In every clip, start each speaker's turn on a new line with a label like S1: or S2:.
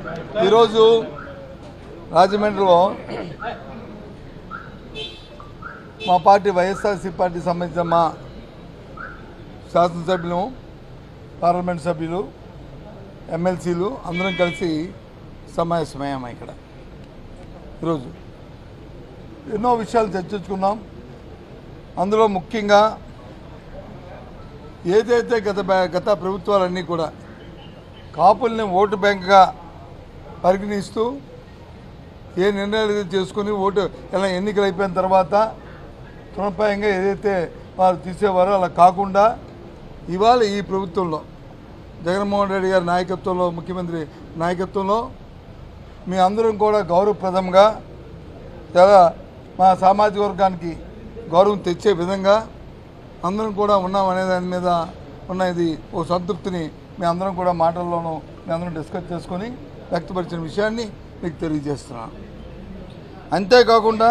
S1: ఈరోజు రాజమండ్రిలో మా పార్టీ వైఎస్ఆర్సీ పార్టీ సంబంధించిన మా శాసనసభ్యులు పార్లమెంట్ సభ్యులు ఎమ్మెల్సీలు అందరం కలిసి సమావేశమయ్యాము ఇక్కడ ఈరోజు ఎన్నో విషయాలు చర్చించుకున్నాం అందులో ముఖ్యంగా ఏదైతే గత బ్యా- గత ప్రభుత్వాలన్నీ కూడా కాపుల్ని ఓటు బ్యాంక్గా పరిగణిస్తూ ఏ నిర్ణయాలు అయితే చేసుకుని ఓటు ఎలా ఎన్నికలు అయిపోయిన తర్వాత తృణప్రాయంగా ఏదైతే వారు తీసేవారో అలా కాకుండా ఇవాళ ఈ ప్రభుత్వంలో జగన్మోహన్ రెడ్డి గారి నాయకత్వంలో ముఖ్యమంత్రి నాయకత్వంలో మీ అందరం కూడా గౌరవప్రదంగా చాలా మా సామాజిక వర్గానికి గౌరవం తెచ్చే విధంగా అందరం కూడా ఉన్నాం అనే దాని మీద ఉన్న ఇది ఓ సంతృప్తిని మీ అందరం కూడా మాటల్లోనూ మీ అందరం డిస్కస్ చేసుకొని వ్యక్తపరిచిన విషయాన్ని మీకు తెలియజేస్తున్నాను అంతేకాకుండా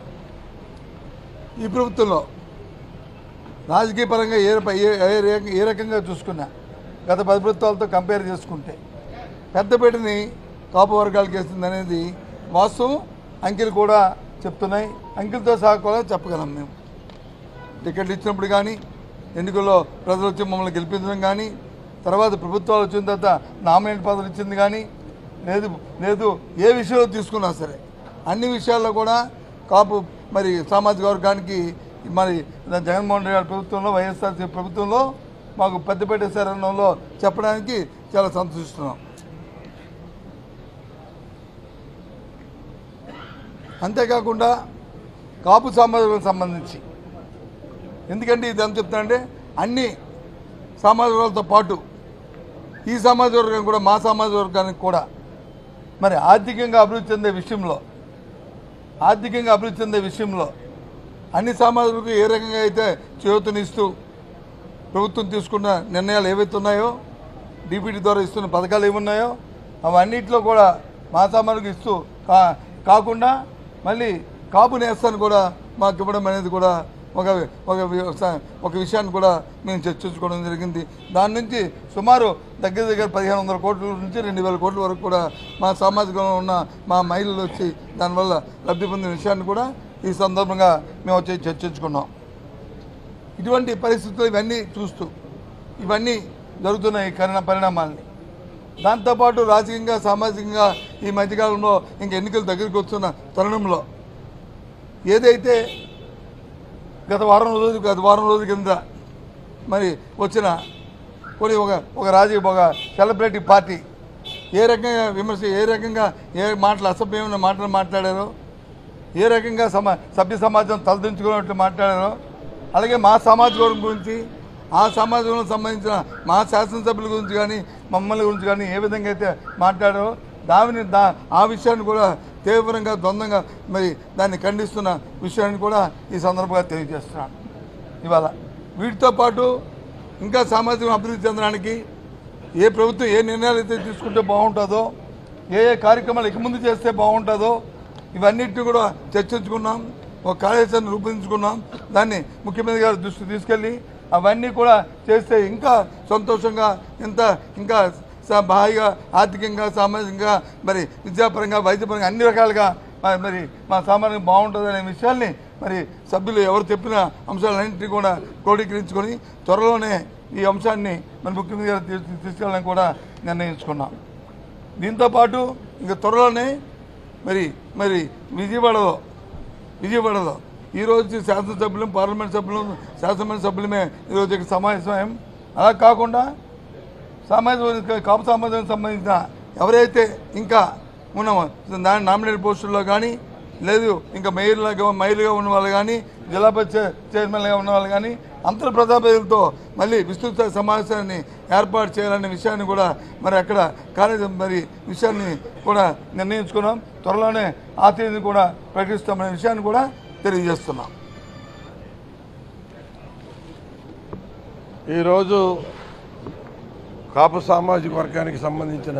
S1: ఈ ప్రభుత్వంలో రాజకీయ పరంగా ఏ రప- ఏ ఏ రే- ఏ రకంగా చూసుకున్నా గత పది ప్రభుత్వాలతో కంపేర్ చేసుకుంటే పెద్దపేటని కాపు వర్గాలకు వేస్తుంది అనేది వాస్తవం అంకెలు కూడా చెప్తున్నాయి అంకెలతో సహా కూడా చెప్పగలం మేము టికెట్లు ఇచ్చినప్పుడు కానీ ఎన్నికల్లో ప్రజలు వచ్చి మమ్మల్ని గెలిపించడం కానీ తర్వాత ప్రభుత్వాలు వచ్చిన తర్వాత నామినేట్ పదవులు ఇచ్చింది కానీ లేదు లేదు ఏ విషయంలో తీసుకున్నా సరే అన్ని విషయాల్లో కూడా కాపు మరి సామాజిక వర్గానికి మరి జగన్మోహన్ రెడ్డి గారి ప్రభుత్వంలో వైఎస్ఆర్సీ ప్రభుత్వంలో మాకు పెద్దపేట శరణంలో చెప్పడానికి చాలా సంతోషిస్తున్నాం అంతేకాకుండా కాపు సామాజికలకు సంబంధించి ఎందుకంటే ఇది అని చెప్తానంటే అన్ని సామాజిక వర్గాలతో పాటు ఈ సామాజిక వర్గం కూడా మా సామాజిక వర్గానికి కూడా మరి ఆర్థికంగా అభివృద్ధి చెందే విషయంలో ఆర్థికంగా అభివృద్ధి చెందే విషయంలో అన్ని సామాజికులకు ఏ రకంగా అయితే చేయూతనిస్తూ ప్రభుత్వం తీసుకున్న నిర్ణయాలు ఏవైతే ఉన్నాయో డిపిటీ ద్వారా ఇస్తున్న పథకాలు ఏమున్నాయో అవన్నిటిలో కూడా మా సామాన్లకు ఇస్తూ కా కాకుండా మళ్ళీ కాపు నేస్తాన్ని కూడా మాకు ఇవ్వడం అనేది కూడా ఒక ఒక వి- ఒక విషయాన్ని కూడా మేము చర్చించుకోవడం జరిగింది దాని నుంచి సుమారు దగ్గర దగ్గర పదిహేను వందల కోట్ల నుంచి రెండు వేల కోట్ల వరకు కూడా మా సామాజికంలో ఉన్న మా మహిళలు వచ్చి దానివల్ల లబ్ధి పొందిన విషయాన్ని కూడా ఈ సందర్భంగా మేము వచ్చి చర్చించుకున్నాం ఇటువంటి పరిస్థితులు ఇవన్నీ చూస్తూ ఇవన్నీ జరుగుతున్నాయి ఈ కరణ పరిణామాలని దాంతోపాటు రాజకీయంగా సామాజికంగా ఈ మధ్యకాలంలో ఇంక ఎన్నికలు దగ్గరికి వస్తున్న తరుణంలో ఏదైతే గత వారం రోజులు గత వారం రోజుల కింద మరి వచ్చిన కొన్ని ఒక ఒక రాజకీయ ఒక సెలబ్రిటీ పార్టీ ఏ రకంగా విమర్శ ఏ రకంగా ఏ మాటలు అసభ్యమైన మాటలు మాట్లాడారో ఏ రకంగా సమా సభ్య సమాజం తలదించుకున్నట్టు మాట్లాడారో అలాగే మా సమాజ వర్గం గురించి ఆ సమాజంలో సంబంధించిన మా శాసనసభ్యుల గురించి కానీ మమ్మల్ని గురించి కానీ ఏ విధంగా అయితే మాట్లాడారో దానిని దా ఆ విషయాన్ని కూడా తీవ్రంగా ద్వంద్వంగా మరి దాన్ని ఖండిస్తున్న విషయాన్ని కూడా ఈ సందర్భంగా తెలియజేస్తున్నాను ఇవాళ వీటితో పాటు ఇంకా సామాజిక అభివృద్ధి చెందడానికి ఏ ప్రభుత్వం ఏ నిర్ణయాలు అయితే తీసుకుంటే బాగుంటుందో ఏ ఏ కార్యక్రమాలు ఇక ముందు చేస్తే బాగుంటుందో ఇవన్నిటిని కూడా చర్చించుకున్నాం ఒక కార్యాచరణ రూపొందించుకున్నాం దాన్ని ముఖ్యమంత్రి గారి దృష్టి తీసుకెళ్ళి అవన్నీ కూడా చేస్తే ఇంకా సంతోషంగా ఇంత ఇంకా స- హాయిగా ఆర్థికంగా సామాజికంగా మరి విద్యాపరంగా వైద్యపరంగా అన్ని రకాలుగా మరి మరి మా సామాన్యం బాగుంటుంది అనే విషయాల్ని మరి సభ్యులు ఎవరు చెప్పిన అంశాలన్నింటినీ కూడా క్రోడీకరించుకొని త్వరలోనే ఈ అంశాన్ని మన ముఖ్యమంత్రి గారు తీ- తీసుకెళ్ళాలని కూడా నిర్ణయించుకున్నాం దీంతోపాటు ఇంకా త్వరలోనే మరి మరి విజయవాడలో విజయవాడలో ఈరోజు శాసనసభ్యులు పార్లమెంట్ సభ్యులు శాసనమండలి సభ్యులమే ఈరోజు ఇక్కడ సమావేశమయ్యాం అలా కాకుండా సామాజిక కాపు సమాజానికి సంబంధించిన ఎవరైతే ఇంకా ఉన్నామో దాని నామినేట్ పోస్టుల్లో కానీ లేదు ఇంకా మేయర్లుగా మేయర్లుగా ఉన్న వాళ్ళు కానీ జిల్లా పరిషత్ చైర్మన్గా ఉన్న వాళ్ళు కానీ అంతర ప్రజాప్రతినిధులతో మళ్ళీ విస్తృత సమావేశాన్ని ఏర్పాటు చేయాలనే విషయాన్ని కూడా మరి అక్కడ కార్య మరి విషయాన్ని కూడా నిర్ణయించుకున్నాం త్వరలోనే ఆ తేదీని కూడా ప్రకటిస్తామనే విషయాన్ని కూడా తెలియజేస్తున్నాం
S2: ఈరోజు కాపు సామాజిక వర్గానికి సంబంధించిన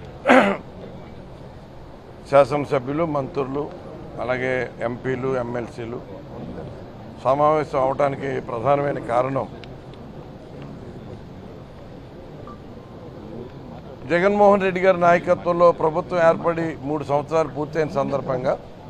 S2: శాసనసభ్యులు మంత్రులు అలాగే ఎంపీలు ఎమ్మెల్సీలు సమావేశం అవడానికి ప్రధానమైన కారణం జగన్మోహన్ రెడ్డి గారి నాయకత్వంలో ప్రభుత్వం ఏర్పడి మూడు సంవత్సరాలు పూర్తయిన సందర్భంగా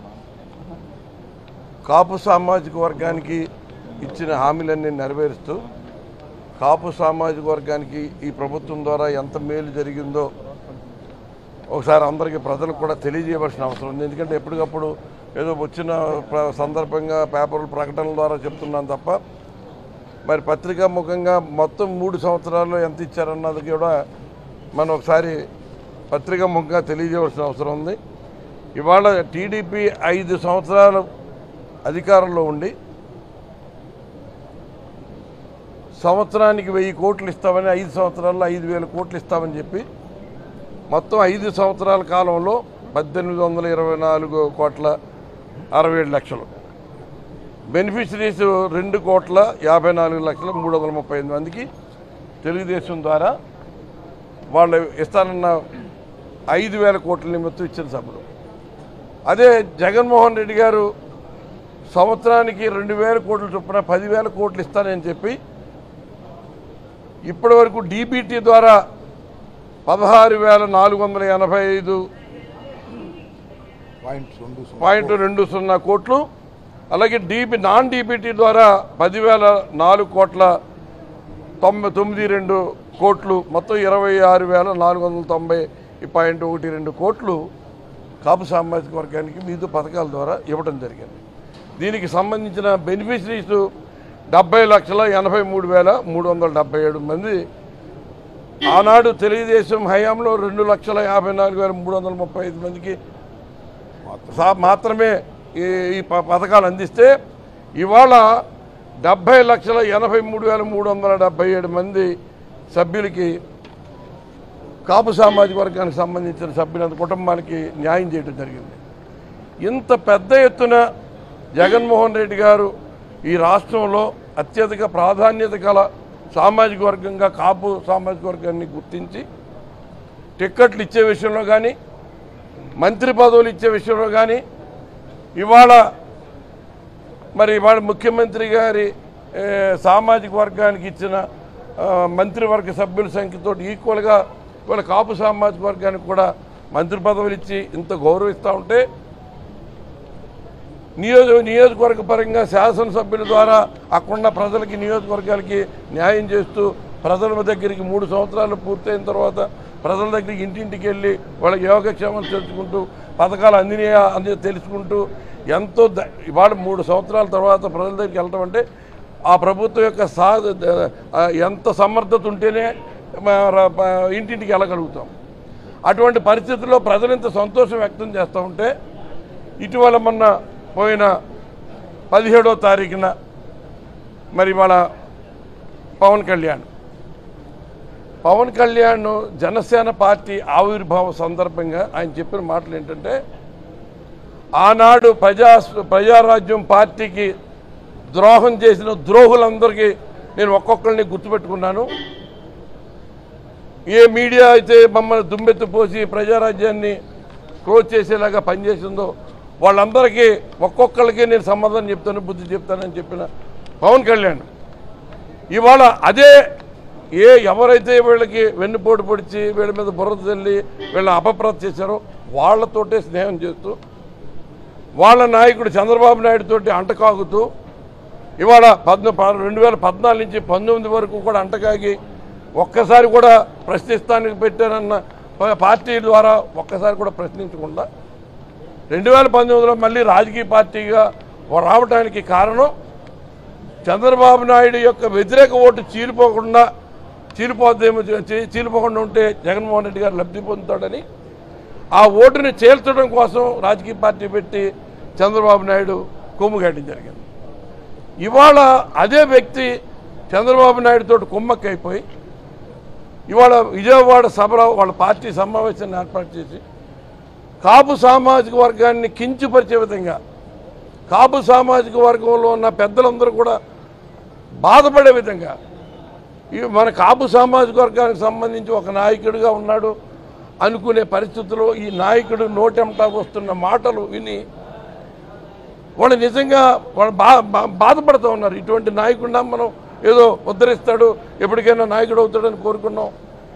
S2: కాపు సామాజిక వర్గానికి ఇచ్చిన హామీలన్నీ నెరవేరుస్తూ కాపు సామాజిక వర్గానికి ఈ ప్రభుత్వం ద్వారా ఎంత మేలు జరిగిందో ఒకసారి అందరికీ ప్రజలకు కూడా తెలియజేయవలసిన అవసరం ఉంది ఎందుకంటే ఎప్పటికప్పుడు ఏదో వచ్చిన ప్ర- సందర్భంగా పేపర్లు ప్రకటనల ద్వారా చెప్తున్నాను తప్ప మరి పత్రికా ముఖంగా మొత్తం మూడు సంవత్సరాల్లో ఎంత ఇచ్చారన్నది కూడా మనం ఒకసారి పత్రికా ముఖంగా తెలియజేయవలసిన అవసరం ఉంది ఇవాళ టీడీపీ ఐదు సంవత్సరాలు అధికారంలో ఉండి సంవత్సరానికి వెయ్యి కోట్లు ఇస్తామని ఐదు సంవత్సరాల్లో ఐదు వేల కోట్లు ఇస్తామని చెప్పి మొత్తం ఐదు సంవత్సరాల కాలంలో పద్దెనిమిది వందల ఇరవై నాలుగు కోట్ల అరవై ఏడు లక్షలు బెనిఫిషరీస్ రెండు కోట్ల యాభై నాలుగు లక్షల మూడు వందల ముప్పై ఎనిమిది మందికి తెలుగుదేశం ద్వారా వాళ్ళు ఇస్తానన్న ఐదు వేల కోట్ల నిమిత్తం ఇచ్చిన సభలు అదే జగన్మోహన్ రెడ్డి గారు సంవత్సరానికి రెండు వేల కోట్ల చొప్పున పదివేల కోట్లు ఇస్తానని చెప్పి ఇప్పటి వరకు డీబీటీ ద్వారా పదహారు వేల నాలుగు వందల ఎనభై ఐదు
S1: పాయింట్ రెండు సున్నా.
S2: పాయింట్ రెండు సున్నా కోట్లు అలాగే డీబీ నాన్ డీబీటీ ద్వారా పదివేల నాలుగు కోట్ల తొంభై తొమ్మిది రెండు కోట్లు మొత్తం ఇరవై ఆరు వేల నాలుగు వందల తొంభై పాయింట్ ఒకటి రెండు కోట్లు కాపు సామాజిక వర్గానికి వివిధ పథకాల ద్వారా ఇవ్వడం జరిగింది దీనికి సంబంధించిన బెనిఫిషరీస్ డెబ్బై లక్షల ఎనభై మూడు వేల మూడు వందల డెబ్బై ఏడు మంది ఆనాడు తెలుగుదేశం హయాంలో రెండు లక్షల యాభై నాలుగు వేల మూడు వందల ముప్పై ఐదు మందికి సా- మాత్రమే ఈ ఈ ప- పథకాలు అందిస్తే ఇవాళ డెబ్బై లక్షల ఎనభై మూడు వేల మూడు వందల డెబ్బై ఏడు మంది సభ్యులకి కాపు సామాజిక వర్గానికి సంబంధించిన సభ్యులంత కుటుంబానికి న్యాయం చేయడం జరిగింది ఇంత పెద్ద ఎత్తున జగన్మోహన్ రెడ్డి గారు ఈ రాష్ట్రంలో అత్యధిక ప్రాధాన్యత గల సామాజిక వర్గంగా కాపు సామాజిక వర్గాన్ని గుర్తించి టిక్కెట్లు ఇచ్చే విషయంలో కానీ మంత్రి పదవులు ఇచ్చే విషయంలో కానీ ఇవాళ మరి ఇవాళ ముఖ్యమంత్రి గారి ఏ, సామాజిక వర్గానికి ఇచ్చిన ఆ, మంత్రివర్గ సభ్యుల సంఖ్యతో ఈక్వల్గా ఇవాళ కాపు సామాజిక వర్గానికి కూడా మంత్రి పదవులు ఇచ్చి ఇంత గౌరవిస్తూ ఉంటే నియోజక నియోజకవర్గ పరంగా శాసనసభ్యుల ద్వారా అక్కడున్న ప్రజలకి నియోజకవర్గాలకి న్యాయం చేస్తూ ప్రజల దగ్గరికి మూడు సంవత్సరాలు పూర్తయిన తర్వాత ప్రజల దగ్గరికి ఇంటింటికి వెళ్ళి వాళ్ళకి యోగక్షేమాలు తెలుసుకుంటూ పథకాలు అందినాయా అని తెలుసుకుంటూ ఎంతో ద- ఇవాళ మూడు సంవత్సరాల తర్వాత ప్రజల దగ్గరికి వెళ్ళటం అంటే ఆ ప్రభుత్వం యొక్క సా ఆ ఎంత సమర్థత ఉంటేనే మ- ర- ప- ఇంటింటికి వెళ్ళగలుగుతాం అటువంటి పరిస్థితుల్లో ప్రజలు ఇంత సంతోషం వ్యక్తం చేస్తూ ఉంటే ఇటీవల మొన్న పోయిన పదిహేడో తారీఖున మరి వాళ్ళ పవన్ కళ్యాణ్ పవన్ కళ్యాణ్ జనసేన పార్టీ ఆవిర్భావ సందర్భంగా ఆయన చెప్పిన మాటలు ఏంటంటే ఆనాడు ప్రజా ప్రజారాజ్యం పార్టీకి ద్రోహం చేసిన ద్రోహులందరికీ నేను ఒక్కొక్కరిని గుర్తుపెట్టుకున్నాను ఏ మీడియా అయితే మమ్మల్ని దుమ్మెత్తిపోసి ప్రజారాజ్యాన్ని క్లోజ్ చేసేలాగా పనిచేసిందో వాళ్ళందరికీ ఒక్కొక్కరికి నేను సమాధానం చెప్తాను బుద్ధి చెప్తానని చెప్పిన పవన్ కళ్యాణ్ ఇవాళ అదే ఏ ఎవరైతే వీళ్ళకి వెన్నుపోటు పొడిచి వీళ్ళ మీద బుర్ర తల్లి వీళ్ళని అపప్రత చేశారో వాళ్ళతోటే స్నేహం చేస్తూ వాళ్ళ నాయకుడు చంద్రబాబు నాయుడు తోటి అంటకాగుతూ ఇవాళ పద్న ప- రెండు వేల పద్నాలుగు నుంచి పంతొమ్మిది వరకు కూడా అంటకాగి ఒక్కసారి కూడా ప్రశ్నిస్తానికి పెట్టారన్న ప- పార్టీ ద్వారా ఒక్కసారి కూడా ప్రశ్నించకుండా రెండు వేల పంతొమ్మిదిలో మళ్ళీ రాజకీయ పార్టీగా రావడానికి కారణం చంద్రబాబు నాయుడు యొక్క వ్యతిరేక ఓటు చీలిపోకుండా చీలిపోద్దేమో చీ- చీలిపోకుండా ఉంటే జగన్మోహన్ రెడ్డి గారు లబ్ధి పొందుతాడని ఆ ఓటుని చేల్చడం కోసం రాజకీయ పార్టీ పెట్టి చంద్రబాబు నాయుడు కొమ్ముగాయడం జరిగింది ఇవాళ అదే వ్యక్తి చంద్రబాబు నాయుడు తోటి కుమ్మక్కైపోయి ఇవాళ విజయవాడ సభలో వాళ్ళ పార్టీ సమావేశాన్ని ఏర్పాటు చేసి కాపు సామాజిక వర్గాన్ని కించపరిచే విధంగా కాపు సామాజిక వర్గంలో ఉన్న పెద్దలందరూ కూడా బాధపడే విధంగా ఈ మన కాపు సామాజిక వర్గానికి సంబంధించి ఒక నాయకుడిగా ఉన్నాడు అనుకునే పరిస్థితుల్లో ఈ నాయకుడు నోటెంట వస్తున్న మాటలు విని వాళ్ళు నిజంగా వాళ్ళు బా బా- బాధపడుతూ ఉన్నారు ఇటువంటి నాయకుడినా మనం ఏదో ఉద్ధరిస్తాడు ఎప్పటికైనా నాయకుడు అవుతాడని కోరుకున్నాం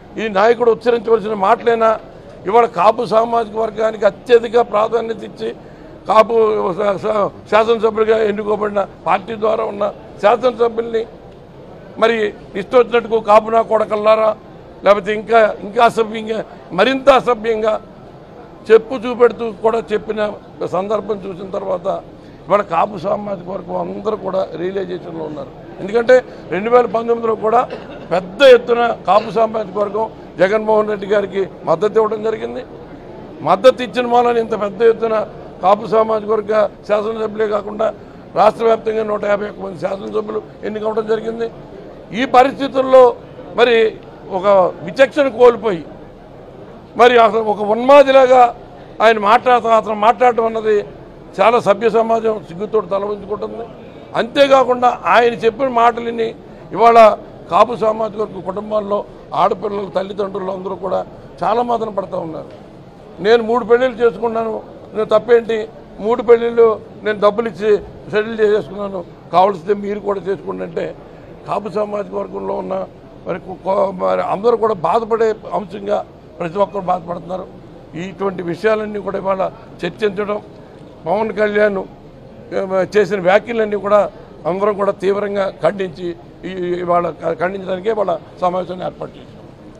S2: ఈ నాయకుడు ఉచ్చరించవలసిన మాటలైనా ఇవాళ కాపు సామాజిక వర్గానికి అత్యధిక ప్రాధాన్యత ఇచ్చి కాపు శా- శా- శాసనసభ్యులుగా ఎన్నుకోబడిన పార్టీ ద్వారా ఉన్న శాసనసభ్యుల్ని మరి ఇష్టం వచ్చినట్టుకు కాపునా కొడకల్లారా లేకపోతే ఇంకా ఇంకా అసభ్యంగా మరింత అసభ్యంగా చెప్పు చూపెడుతూ కూడా చెప్పిన సందర్భం చూసిన తర్వాత ఇవాళ కాపు సామాజిక వర్గం అందరూ కూడా రియలైజేషన్లో ఉన్నారు ఎందుకంటే రెండు వేల పంతొమ్మిదిలో కూడా పెద్ద ఎత్తున కాపు సామాజిక వర్గం జగన్మోహన్ రెడ్డి గారికి మద్దతు ఇవ్వడం జరిగింది మద్దతు ఇచ్చిన వాళ్ళని ఇంత పెద్ద ఎత్తున కాపు సామాజిక వర్గ శాసనసభ్యులే కాకుండా రాష్ట్ర వ్యాప్తంగా నూట యాభై ఒక్క మంది శాసనసభ్యులు ఎన్నికవడం జరిగింది ఈ పరిస్థితుల్లో మరి ఒక విచక్షణ కోల్పోయి మరి అసలు ఒక ఉన్మాదిలాగా ఆయన మాట్లాడతాం అతను మాట్లాడటం అన్నది చాలా సభ్య సమాజం సిగ్గుతోటి తల ఉంచుకుంటుంది అంతేకాకుండా ఆయన చెప్పిన మాటలని ఇవాళ కాపు సామాజిక వర్గ కుటుంబాల్లో ఆడపిల్లలు తల్లిదండ్రులు అందరూ కూడా చాలా మదన పడతా ఉన్నారు నేను మూడు పెళ్ళిళ్ళు చేసుకున్నాను నేను తప్పేంటి మూడు పెళ్ళిళ్ళు నేను డబ్బులు ఇచ్చి సెటిల్ చేసేసుకున్నాను కావలసితే మీరు కూడా చేసుకోండి అంటే కాపు సామాజిక వర్గంలో ఉన్న మరి కు- కో- మరి అందరూ కూడా బాధపడే అంశంగా ప్రతి ఒక్కరు బాధపడుతున్నారు ఇటువంటి విషయాలన్నీ కూడా ఇవాళ చర్చించడం పవన్ కళ్యాణ్ ఏ, చేసిన వ్యాఖ్యలన్నీ కూడా అందరం కూడా తీవ్రంగా ఖండించి ఈ ఇవాళ ఖండించడానికే వాళ్ళ సమావేశాన్ని ఏర్పాటు చేశాం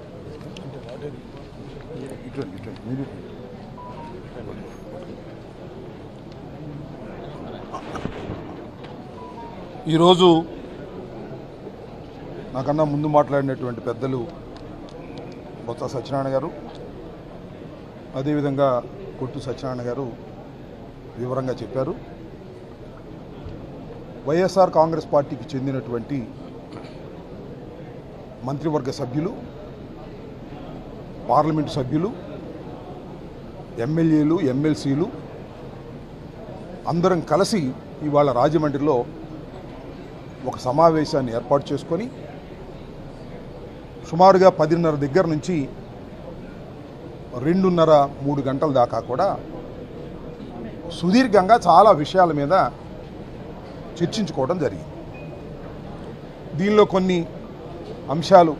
S3: ఈరోజు నాకన్నా ముందు మాట్లాడినటువంటి పెద్దలు బొత్స సత్యనారాయణ గారు అదేవిధంగా కొట్టు సత్యనారాయణ గారు వివరంగా చెప్పారు వైఎస్ఆర్ కాంగ్రెస్ పార్టీకి చెందినటువంటి మంత్రివర్గ సభ్యులు పార్లమెంటు సభ్యులు ఎమ్మెల్యేలు ఎమ్మెల్సీలు అందరం కలిసి ఇవాళ రాజమండ్రిలో ఒక సమావేశాన్ని ఏర్పాటు చేసుకొని సుమారుగా పదిన్నర దగ్గర నుంచి రెండున్నర మూడు గంటల దాకా కూడా సుదీర్ఘంగా చాలా విషయాల మీద చర్చించుకోవడం జరిగింది దీనిలో కొన్ని అంశాలు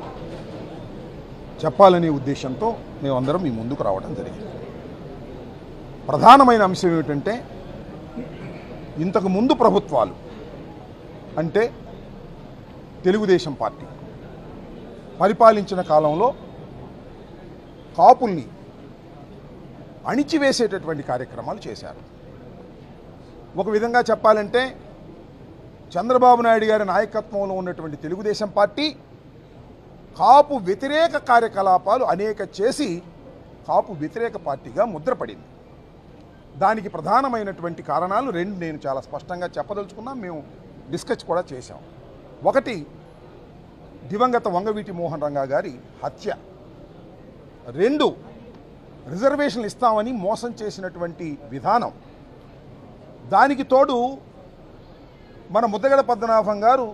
S3: చెప్పాలనే ఉద్దేశంతో మేమందరం మీ ముందుకు రావడం జరిగింది ప్రధానమైన అంశం ఏమిటంటే ఇంతకు ముందు ప్రభుత్వాలు అంటే తెలుగుదేశం పార్టీ పరిపాలించిన కాలంలో కాపుల్ని అణిచివేసేటటువంటి కార్యక్రమాలు చేశారు ఒక విధంగా చెప్పాలంటే చంద్రబాబు నాయుడు గారి నాయకత్వంలో ఉన్నటువంటి తెలుగుదేశం పార్టీ కాపు వ్యతిరేక కార్యకలాపాలు అనేక చేసి కాపు వ్యతిరేక పార్టీగా ముద్రపడింది దానికి ప్రధానమైనటువంటి కారణాలు రెండు నేను చాలా స్పష్టంగా చెప్పదలుచుకున్నా మేము డిస్కస్ కూడా చేశాం ఒకటి దివంగత వంగవీటి మోహన్ రంగా గారి హత్య రెండు రిజర్వేషన్లు ఇస్తామని మోసం చేసినటువంటి విధానం దానికి తోడు మన ముద్దగడ పద్మనాభం గారు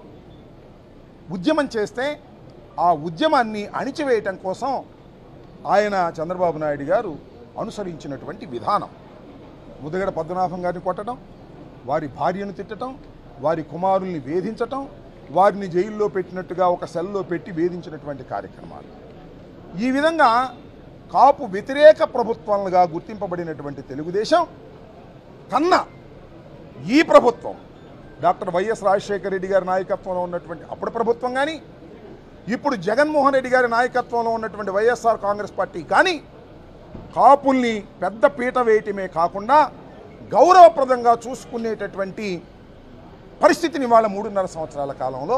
S3: ఉద్యమం చేస్తే ఆ ఉద్యమాన్ని అణిచివేయటం కోసం ఆయన చంద్రబాబు నాయుడు గారు అనుసరించినటువంటి విధానం ముద్దగడ పద్మనాభం గారిని కొట్టడం వారి భార్యను తిట్టడం వారి కుమారుల్ని వేధించటం వారిని జైల్లో పెట్టినట్టుగా ఒక సెల్లో పెట్టి వేధించినటువంటి కార్యక్రమాలు ఈ విధంగా కాపు వ్యతిరేక ప్రభుత్వాలుగా గుర్తింపబడినటువంటి తెలుగుదేశం కన్నా ఈ ప్రభుత్వం డాక్టర్ వైఎస్ రాజశేఖర రెడ్డి గారి నాయకత్వంలో ఉన్నటువంటి అప్పుడు ప్రభుత్వం కానీ ఇప్పుడు జగన్మోహన్ రెడ్డి గారి నాయకత్వంలో ఉన్నటువంటి వైఎస్ఆర్ కాంగ్రెస్ పార్టీ కానీ కాపుల్ని పెద్ద పీట వేయటమే కాకుండా గౌరవప్రదంగా చూసుకునేటటువంటి పరిస్థితిని వాళ్ళ మూడున్నర సంవత్సరాల కాలంలో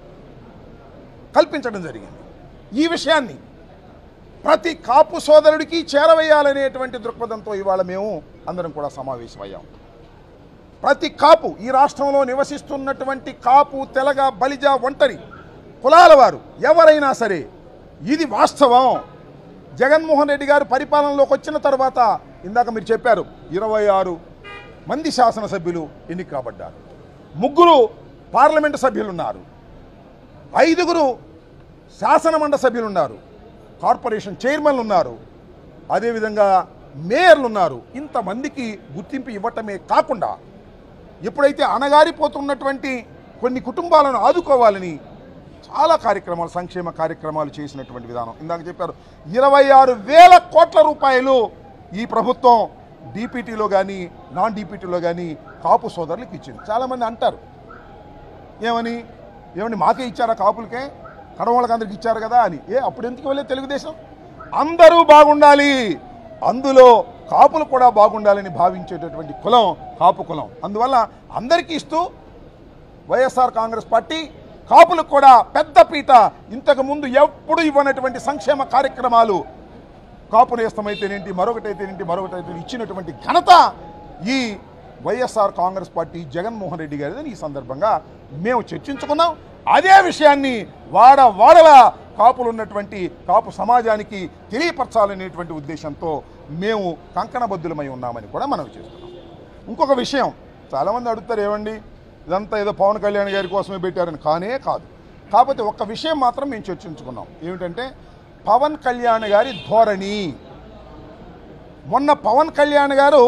S3: కల్పించడం జరిగింది ఈ విషయాన్ని ప్రతి కాపు సోదరుడికి చేరవేయాలనేటువంటి దృక్పథంతో ఇవాళ మేము అందరం కూడా సమావేశమయ్యాం ప్రతి కాపు ఈ రాష్ట్రంలో నివసిస్తున్నటువంటి కాపు తెలగ బలిజ ఒంటరి కులాల వారు ఎవరైనా సరే ఇది వాస్తవం జగన్మోహన్ రెడ్డి గారు పరిపాలనలోకి వచ్చిన తర్వాత ఇందాక మీరు చెప్పారు ఇరవై ఆరు మంది శాసనసభ్యులు ఎన్నిక కాబడ్డారు ముగ్గురు పార్లమెంటు సభ్యులు ఉన్నారు ఐదుగురు శాసనమండ సభ్యులు ఉన్నారు కార్పొరేషన్ చైర్మన్లు ఉన్నారు అదేవిధంగా మేయర్లు ఉన్నారు ఇంతమందికి గుర్తింపు ఇవ్వటమే కాకుండా ఎప్పుడైతే అణగారిపోతున్నటువంటి కొన్ని కుటుంబాలను ఆదుకోవాలని చాలా కార్యక్రమాలు సంక్షేమ కార్యక్రమాలు చేసినటువంటి విధానం ఇందాక చెప్పారు ఇరవై ఆరు వేల కోట్ల రూపాయలు ఈ ప్రభుత్వం డీపీటీలో కానీ నాన్ డీపీటీలో కానీ కాపు సోదరులకు ఇచ్చింది చాలామంది అంటారు ఏమని ఏమని మాకే ఇచ్చారా కాపులకే కడవళ్ళకి అందరికి ఇచ్చారు కదా అని ఏ అప్పుడు ఎందుకు వెళ్ళే తెలుగుదేశం అందరూ బాగుండాలి అందులో కాపులు కూడా బాగుండాలని భావించేటటువంటి కులం కాపు కులం అందువల్ల అందరికీ ఇస్తూ వైఎస్ఆర్ కాంగ్రెస్ పార్టీ కాపులకు కూడా పెద్ద పీట ఇంతకు ముందు ఎప్పుడు ఇవ్వనటువంటి సంక్షేమ కార్యక్రమాలు కాపు నేస్తమైతేనేంటి మరొకటైతేనేంటి మరొకటైతే ఇచ్చినటువంటి ఘనత ఈ వైఎస్ఆర్ కాంగ్రెస్ పార్టీ జగన్మోహన్ రెడ్డి గారిదని ఈ సందర్భంగా మేము చర్చించుకున్నాం అదే విషయాన్ని వాడ వాడల కాపులు ఉన్నటువంటి కాపు సమాజానికి తెలియపరచాలనేటువంటి ఉద్దేశంతో మేము కంకణబద్దులమై ఉన్నామని కూడా మనం చేస్తున్నాం ఇంకొక విషయం చాలామంది అడుగుతారు ఏమండి ఇదంతా ఏదో పవన్ కళ్యాణ్ గారి కోసమే పెట్టారని కానే కాదు కాకపోతే ఒక్క విషయం మాత్రం మేము చర్చించుకున్నాం ఏమిటంటే పవన్ కళ్యాణ్ గారి ధోరణి మొన్న పవన్ కళ్యాణ్ గారు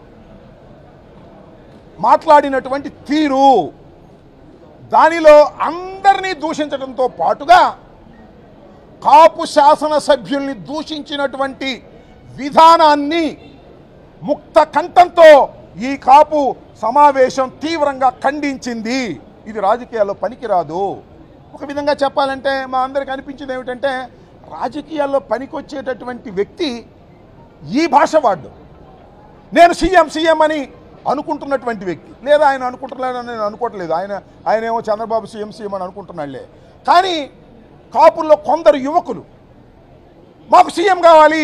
S3: మాట్లాడినటువంటి తీరు దానిలో అందరినీ దూషించడంతో పాటుగా కాపు శాసనసభ్యుల్ని దూషించినటువంటి విధానాన్ని ముక్త కంఠంతో ఈ కాపు సమావేశం తీవ్రంగా ఖండించింది ఇది రాజకీయాల్లో పనికిరాదు ఒక విధంగా చెప్పాలంటే మా అందరికి అనిపించింది ఏమిటంటే రాజకీయాల్లో పనికొచ్చేటటువంటి వ్యక్తి ఈ భాష వాడు నేను సీఎం సీఎం అని అనుకుంటున్నటువంటి వ్యక్తి లేదా ఆయన అనుకుంటున్నాడని నేను అనుకోవట్లేదు ఆయన ఆయన ఏమో చంద్రబాబు సీఎం సీఎం అని అనుకుంటున్నాడులే కానీ కాపుల్లో కొందరు యువకులు మాకు సీఎం కావాలి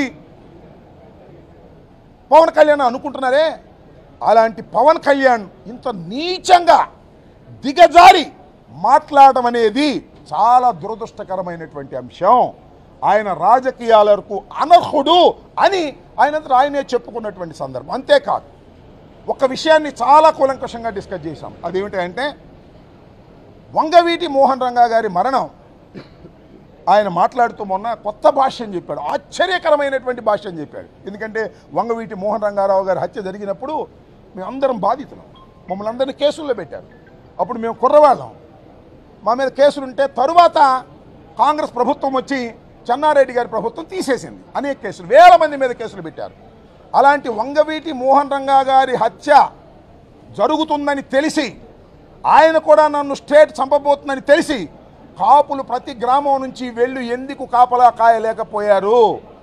S3: పవన్ కళ్యాణ్ అనుకుంటున్నారే అలాంటి పవన్ కళ్యాణ్ ఇంత నీచంగా దిగజారి మాట్లాడడం అనేది చాలా దురదృష్టకరమైనటువంటి అంశం ఆయన రాజకీయాలకు అనర్హుడు అని ఆయనంతా ఆయనే చెప్పుకున్నటువంటి సందర్భం అంతేకాదు ఒక విషయాన్ని చాలా కూలంకషంగా డిస్కస్ చేశాం అదేమిటంటే వంగవీటి మోహన్ రంగా గారి మరణం ఆయన మాట్లాడుతూ మొన్న కొత్త భాష్యం చెప్పాడు ఆశ్చర్యకరమైనటువంటి భాష్యం చెప్పాడు ఎందుకంటే వంగవీటి మోహన్ రంగారావు గారి హత్య జరిగినప్పుడు మేము అందరం బాధితులం మమ్మల్ని అందరినీ కేసుల్లో పెట్టారు అప్పుడు మేము కుర్రవాళ్ళం మా మీద కేసులుంటే తరువాత కాంగ్రెస్ ప్రభుత్వం వచ్చి చెన్నారెడ్డి గారి ప్రభుత్వం తీసేసింది అనేక కేసులు వేల మంది మీద కేసులు పెట్టారు అలాంటి వంగవీటి మోహన్ రంగా గారి హత్య జరుగుతుందని తెలిసి ఆయన కూడా నన్ను స్టేట్ చంపబోతుందని తెలిసి కాపులు ప్రతి గ్రామం నుంచి వెళ్ళి ఎందుకు కాపలా కాయలేకపోయారు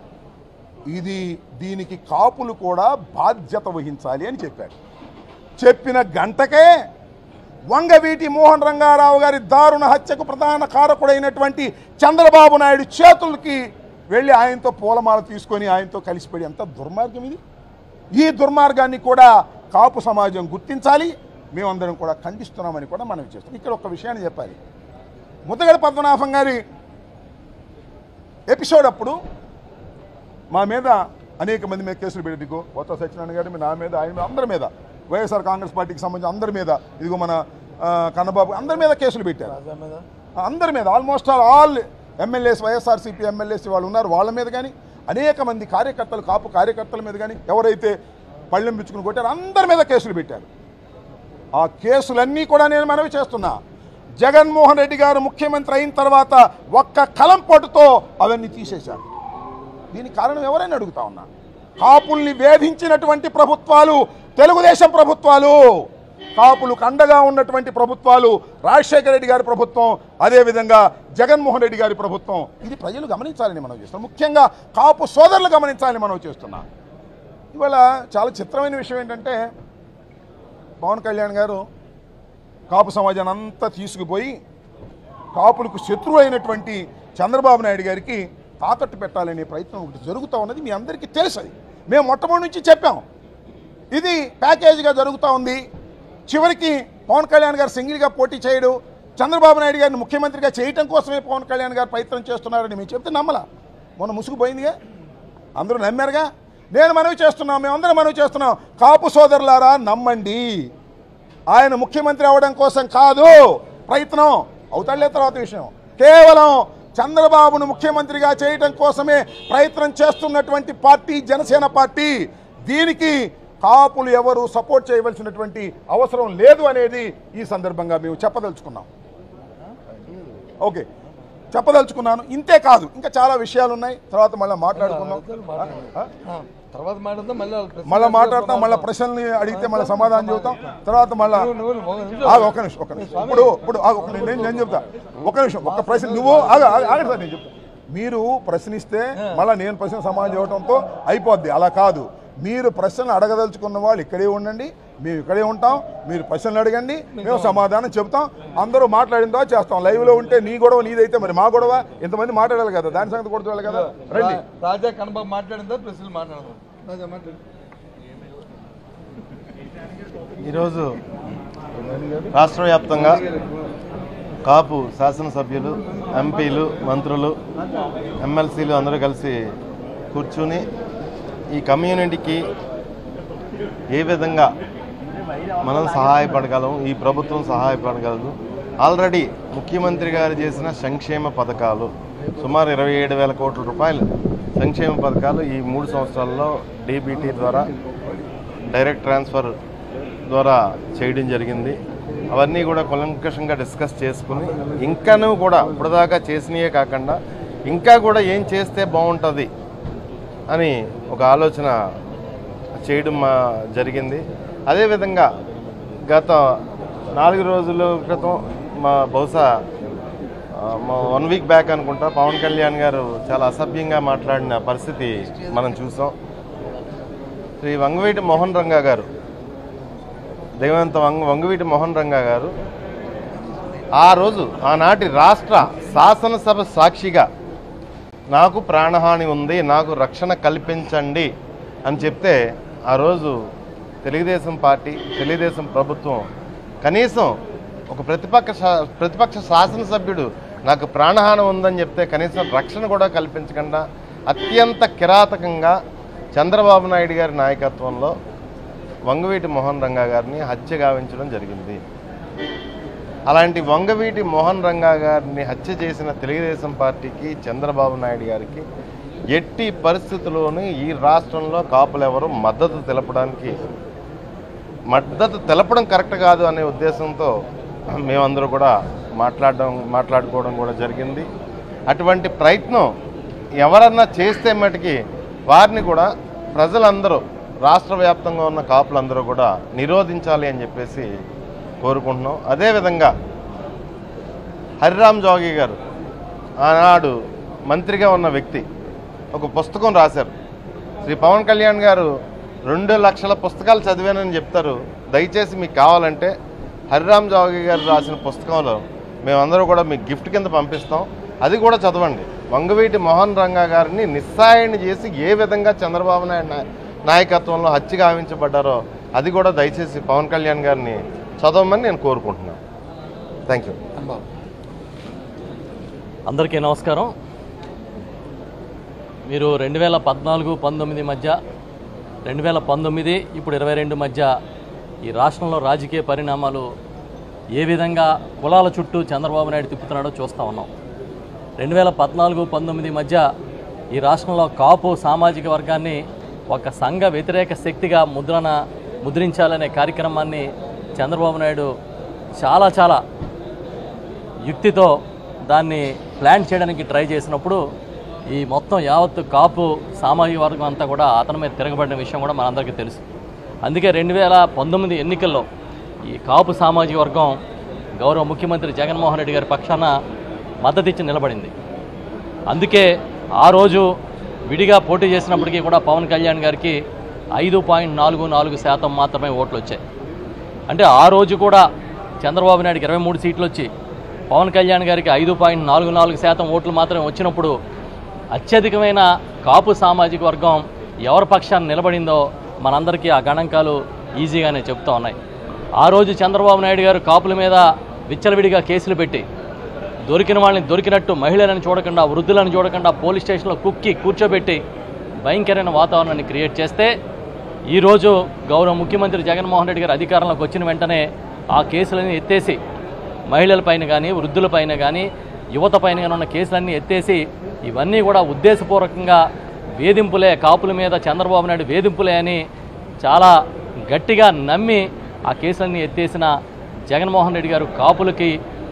S3: ఇది దీనికి కాపులు కూడా బాధ్యత వహించాలి అని చెప్పాడు చెప్పిన గంటకే వంగవీటి మోహన్ రంగారావు గారి దారుణ హత్యకు ప్రధాన కారకుడైనటువంటి చంద్రబాబు నాయుడు చేతులకి వెళ్ళి ఆయనతో పూలమాల తీసుకొని ఆయనతో కలిసిపోయి ఎంత దుర్మార్గం ఇది ఈ దుర్మార్గాన్ని కూడా కాపు సమాజం గుర్తించాలి మేమందరం కూడా ఖండిస్తున్నామని కూడా మనం చేస్తాం ఇక్కడ ఒక విషయాన్ని చెప్పాలి ముద్దగడ పద్మనాభం గారి ఎపిసోడ్ అప్పుడు మా మీద అనేక మంది మీద కేసులు పెట్టి ఇదిగో కొత్త సత్యనారాయణ గారి మీద నా మీద ఆయన మీద అందరి మీద వైఎస్ఆర్ కాంగ్రెస్ పార్టీకి సంబంధించి అందరి మీద ఇదిగో మన ఆ, కన్నబాబు అందరి మీద కేసులు పెట్టారు అందరి మీద almost all all MLAs YSRCP MLAs వాళ్ళు ఉన్నారు వాళ్ళ మీద కానీ అనేక మంది కార్యకర్తలు కాపు కార్యకర్తల మీద కానీ ఎవరైతే పళ్ళెం పిచ్చుకుని కొట్టారో అందరి మీద కేసులు పెట్టారు ఆ కేసులన్నీ కూడా నేను మనవి చేస్తున్నా జగన్మోహన్ రెడ్డి గారు ముఖ్యమంత్రి అయిన తర్వాత ఒక్క కలం పట్టుతో అవన్నీ తీసేశారు దీనికి కారణం ఎవరైనా అడుగుతా ఉన్నా కాపుల్ని వేధించినటువంటి ప్రభుత్వాలు తెలుగుదేశం ప్రభుత్వాలు కాపులకు అండగా ఉన్నటువంటి ప్రభుత్వాలు రాజశేఖర రెడ్డి గారి ప్రభుత్వం అదేవిధంగా జగన్మోహన్ రెడ్డి గారి ప్రభుత్వం ఇది ప్రజలు గమనించాలని మనం చేస్తున్నాం ముఖ్యంగా కాపు సోదరులు గమనించాలని మనం చేస్తున్నాం ఇవాళ చాలా చిత్రమైన విషయం ఏంటంటే పవన్ కళ్యాణ్ గారు కాపు సమాజాన్ని అంతా తీసుకుపోయి కాపులకు శత్రువు అయినటువంటి చంద్రబాబు నాయుడు గారికి తాకట్టు పెట్టాలనే ప్రయత్నం ఒకటి జరుగుతూ ఉన్నది మీ అందరికీ తెలుసు అది మేము మొట్టమొదటి నుంచి చెప్పాం ఇది ప్యాకేజీగా జరుగుతూ ఉంది చివరికి పవన్ కళ్యాణ్ గారు సింగిల్గా పోటీ చేయడు చంద్రబాబు నాయుడు గారిని ముఖ్యమంత్రిగా చేయటం కోసమే పవన్ కళ్యాణ్ గారు ప్రయత్నం చేస్తున్నారని మేము చెప్తే నమ్మలా మొన్న ముసుగుపోయిందిగా అందరూ నమ్మారుగా నేను మనవి చేస్తున్నాం మేమందరం మనవి చేస్తున్నాం కాపు సోదరులారా నమ్మండి ఆయన ముఖ్యమంత్రి అవ్వడం కోసం కాదు ప్రయత్నం అవుతాడులే తర్వాత విషయం కేవలం చంద్రబాబును ముఖ్యమంత్రిగా చేయడం కోసమే ప్రయత్నం చేస్తున్నటువంటి పార్టీ జనసేన పార్టీ దీనికి కాపులు ఎవరు సపోర్ట్ చేయవలసినటువంటి అవసరం లేదు అనేది ఈ సందర్భంగా మేము చెప్పదలుచుకున్నాం ఓకే చెప్పదలుచుకున్నాను ఇంతే కాదు ఇంకా చాలా విషయాలు ఉన్నాయి తర్వాత మళ్ళీ మాట్లాడుకుందాం ఆ?
S1: ఆ, తర్వాత మాట్లాడదాం మళ్ళీ వాళ్ళ ప్రశ్న-
S3: మళ్ళీ మాట్లాడతాం మళ్ళీ ప్రశ్నల్ని అడిగితే మళ్ళీ సమాధానం చెబుతాం తర్వాత మళ్ళీ
S1: నువ్వు- నువ్వు- ఒక నిమిషం.
S3: ఆగు ఒక నిమిషం ఒక నిమిషం ఇప్పుడు ఇప్పుడు ఆగు, ఒక నిమిషం, నేను నేను చెప్తా ఒక నిమిషం ఒక ప్రశ్న నువ్వు ఆగ ఆగండి సార్ నేను చెప్తా మీరు ప్రశ్నిస్తే మళ్ళీ నేను ప్రశ్న సమాధానం చెప్పడంతో అయిపోద్ది అలా కాదు మీరు ప్రశ్నలు అడగదలుచుకున్న వాళ్ళు ఇక్కడే ఉండండి మేము ఇక్కడే ఉంటాం మీరు ప్రశ్నలు అడగండి మేము సమాధానం చెప్తాం అందరూ మాట్లాడిన తర్వాత చేస్తాం లైవ్లో ఉంటే నీ గొడవ నీదైతే మరి మా గొడవ ఇంతమంది మాట్లాడాలి కదా దాని సంగతి కొడుతుంది కదా రండి
S1: రా- రాజా కనబాబు మాట్లాడిన తర్వాత ప్రశ్నలు మాట్లాడదాం రాజా మాట్లాడు
S4: ఈరోజు రాష్ట్ర వ్యాప్తంగా కాపు శాసనసభ్యులు ఎంపీలు మంత్రులు ఎమ్మెల్సీలు అందరూ కలిసి కూర్చుని ఈ కమ్యూనిటీకి ఏ విధంగా మనం సహాయపడగలం ఈ ప్రభుత్వం సహాయపడగలదు ఆల్రెడీ ముఖ్యమంత్రి గారు చేసిన సంక్షేమ పథకాలు సుమారు ఇరవై ఏడు వేల కోట్ల రూపాయలు సంక్షేమ పథకాలు ఈ మూడు సంవత్సరాల్లో డీబీటీ ద్వారా డైరెక్ట్ ట్రాన్స్ఫర్ ద్వారా చేయడం జరిగింది అవన్నీ కూడా కులంకషంగా డిస్కస్ చేసుకుని ఇంకాను కూడా ఇప్పటిదాకా చేసినయే కాకుండా ఇంకా కూడా ఏం చేస్తే బాగుంటుంది అని ఒక ఆలోచన చేయడం మా జరిగింది అదేవిధంగా గత నాలుగు రోజుల క్రితం మా బహుశా ఆ, మా వన్ వీక్ బ్యాక్ అనుకుంటా పవన్ కళ్యాణ్ గారు చాలా అసభ్యంగా మాట్లాడిన పరిస్థితి మనం చూసాం శ్రీ వంగవీటి మోహన్ రంగా గారు దేవంత వంగ వంగవీటి మోహన్ రంగా గారు ఆ రోజు ఆనాటి రాష్ట్ర శాసనసభ సాక్షిగా నాకు ప్రాణహాని ఉంది నాకు రక్షణ కల్పించండి అని చెప్తే ఆ రోజు తెలుగుదేశం పార్టీ తెలుగుదేశం ప్రభుత్వం కనీసం ఒక ప్రతిపక్ష శా- ప్రతిపక్ష శాసనసభ్యుడు నాకు ప్రాణహాని ఉందని చెప్తే కనీసం రక్షణ కూడా కల్పించకుండా అత్యంత కిరాతకంగా చంద్రబాబు నాయుడు గారి నాయకత్వంలో వంగవీటి మోహన్ రంగా గారిని హత్య గావించడం జరిగింది అలాంటి వంగవీటి మోహన్ రంగా గారిని హత్య చేసిన తెలుగుదేశం పార్టీకి చంద్రబాబు నాయుడు గారికి ఎట్టి పరిస్థితుల్లోనూ ఈ రాష్ట్రంలో కాపులు ఎవరు మద్దతు తెలపడానికి మద్దతు తెలపడం కరెక్ట్ కాదు అనే ఉద్దేశంతో మేమందరూ కూడా మాట్లాడడం మాట్లాడుకోవడం కూడా జరిగింది అటువంటి ప్రయత్నం ఎవరన్నా చేస్తే మటుకి వారిని కూడా ప్రజలందరూ రాష్ట్ర వ్యాప్తంగా ఉన్న కాపులందరూ కూడా నిరోధించాలి అని చెప్పేసి కోరుకుంటున్నాం అదేవిధంగా హరిరామ్ జోగి గారు ఆనాడు మంత్రిగా ఉన్న వ్యక్తి ఒక పుస్తకం రాశారు శ్రీ పవన్ కళ్యాణ్ గారు రెండు లక్షల పుస్తకాలు చదివానని చెప్తారు దయచేసి మీకు కావాలంటే హరిరామ్ జోగి గారు రాసిన పుస్తకంలో మేమందరూ కూడా మీకు గిఫ్ట్ కింద పంపిస్తాం అది కూడా చదవండి వంగవీటి మోహన్ రంగా గారిని నిస్సాయణ చేసి ఏ విధంగా చంద్రబాబు నాయుడు నా- నాయకత్వంలో హత్య గావించబడ్డారో అది కూడా దయచేసి పవన్ కళ్యాణ్ గారిని చదవమని నేను కోరుకుంటున్నాను థ్యాంక్ యూ
S1: కనబాబు
S5: అందరికీ నమస్కారం మీరు రెండు వేల పద్నాలుగు పంతొమ్మిది మధ్య రెండు వేల పంతొమ్మిది ఇప్పుడు ఇరవై రెండు మధ్య ఈ రాష్ట్రంలో రాజకీయ పరిణామాలు ఏ విధంగా కులాల చుట్టూ చంద్రబాబు నాయుడు తిప్పుతున్నాడో చూస్తూ ఉన్నాం రెండు వేల పద్నాలుగు పంతొమ్మిది మధ్య ఈ రాష్ట్రంలో కాపు సామాజిక వర్గాన్ని ఒక సంఘ వ్యతిరేక శక్తిగా ముద్రణ ముద్రించాలనే కార్యక్రమాన్ని చంద్రబాబు నాయుడు చాలా చాలా యుక్తితో దాన్ని ప్లాన్ చేయడానికి ట్రై చేసినప్పుడు ఈ మొత్తం యావత్తు కాపు సామాజిక వర్గం అంతా కూడా అతని మీద తిరగబడిన విషయం కూడా మనందరికీ తెలుసు అందుకే రెండు వేల పంతొమ్మిది ఎన్నికల్లో ఈ కాపు సామాజిక వర్గం గౌరవ ముఖ్యమంత్రి జగన్మోహన్ రెడ్డి గారి పక్షాన మద్దతిచ్చి నిలబడింది అందుకే ఆ రోజు విడిగా పోటీ చేసినప్పటికీ కూడా పవన్ కళ్యాణ్ గారికి ఐదు పాయింట్ నాలుగు నాలుగు శాతం మాత్రమే ఓట్లు వచ్చాయి అంటే ఆ రోజు కూడా చంద్రబాబు నాయుడుకి ఇరవై మూడు సీట్లు వచ్చి పవన్ కళ్యాణ్ గారికి ఐదు పాయింట్ నాలుగు నాలుగు శాతం ఓట్లు మాత్రమే వచ్చినప్పుడు అత్యధికమైన కాపు సామాజిక వర్గం ఎవరి పక్షాన్ని నిలబడిందో మనందరికీ ఆ గణాంకాలు ఈజీగానే చెప్తా ఉన్నాయి ఆ రోజు చంద్రబాబు నాయుడు గారు కాపుల మీద విచ్చలవిడిగా కేసులు పెట్టి దొరికిన వాళ్ళని దొరికినట్టు మహిళలను చూడకుండా వృద్ధులను చూడకుండా పోలీస్ స్టేషన్లో కుక్కి కూర్చోబెట్టి భయంకరమైన వాతావరణాన్ని క్రియేట్ చేస్తే ఈరోజు గౌరవ ముఖ్యమంత్రి జగన్మోహన్ రెడ్డి గారు అధికారంలోకి వచ్చిన వెంటనే ఆ కేసులని ఎత్తేసి మహిళలపైన కానీ వృద్ధులపైన కానీ యువత పైన కానీ ఉన్న కేసులన్నీ ఎత్తేసి ఇవన్నీ కూడా ఉద్దేశపూర్వకంగా వేధింపులే కాపుల మీద చంద్రబాబు నాయుడు వేధింపులే అని చాలా గట్టిగా నమ్మి ఆ కేసులన్నీ ఎత్తేసిన జగన్మోహన్ రెడ్డి గారు కాపులకి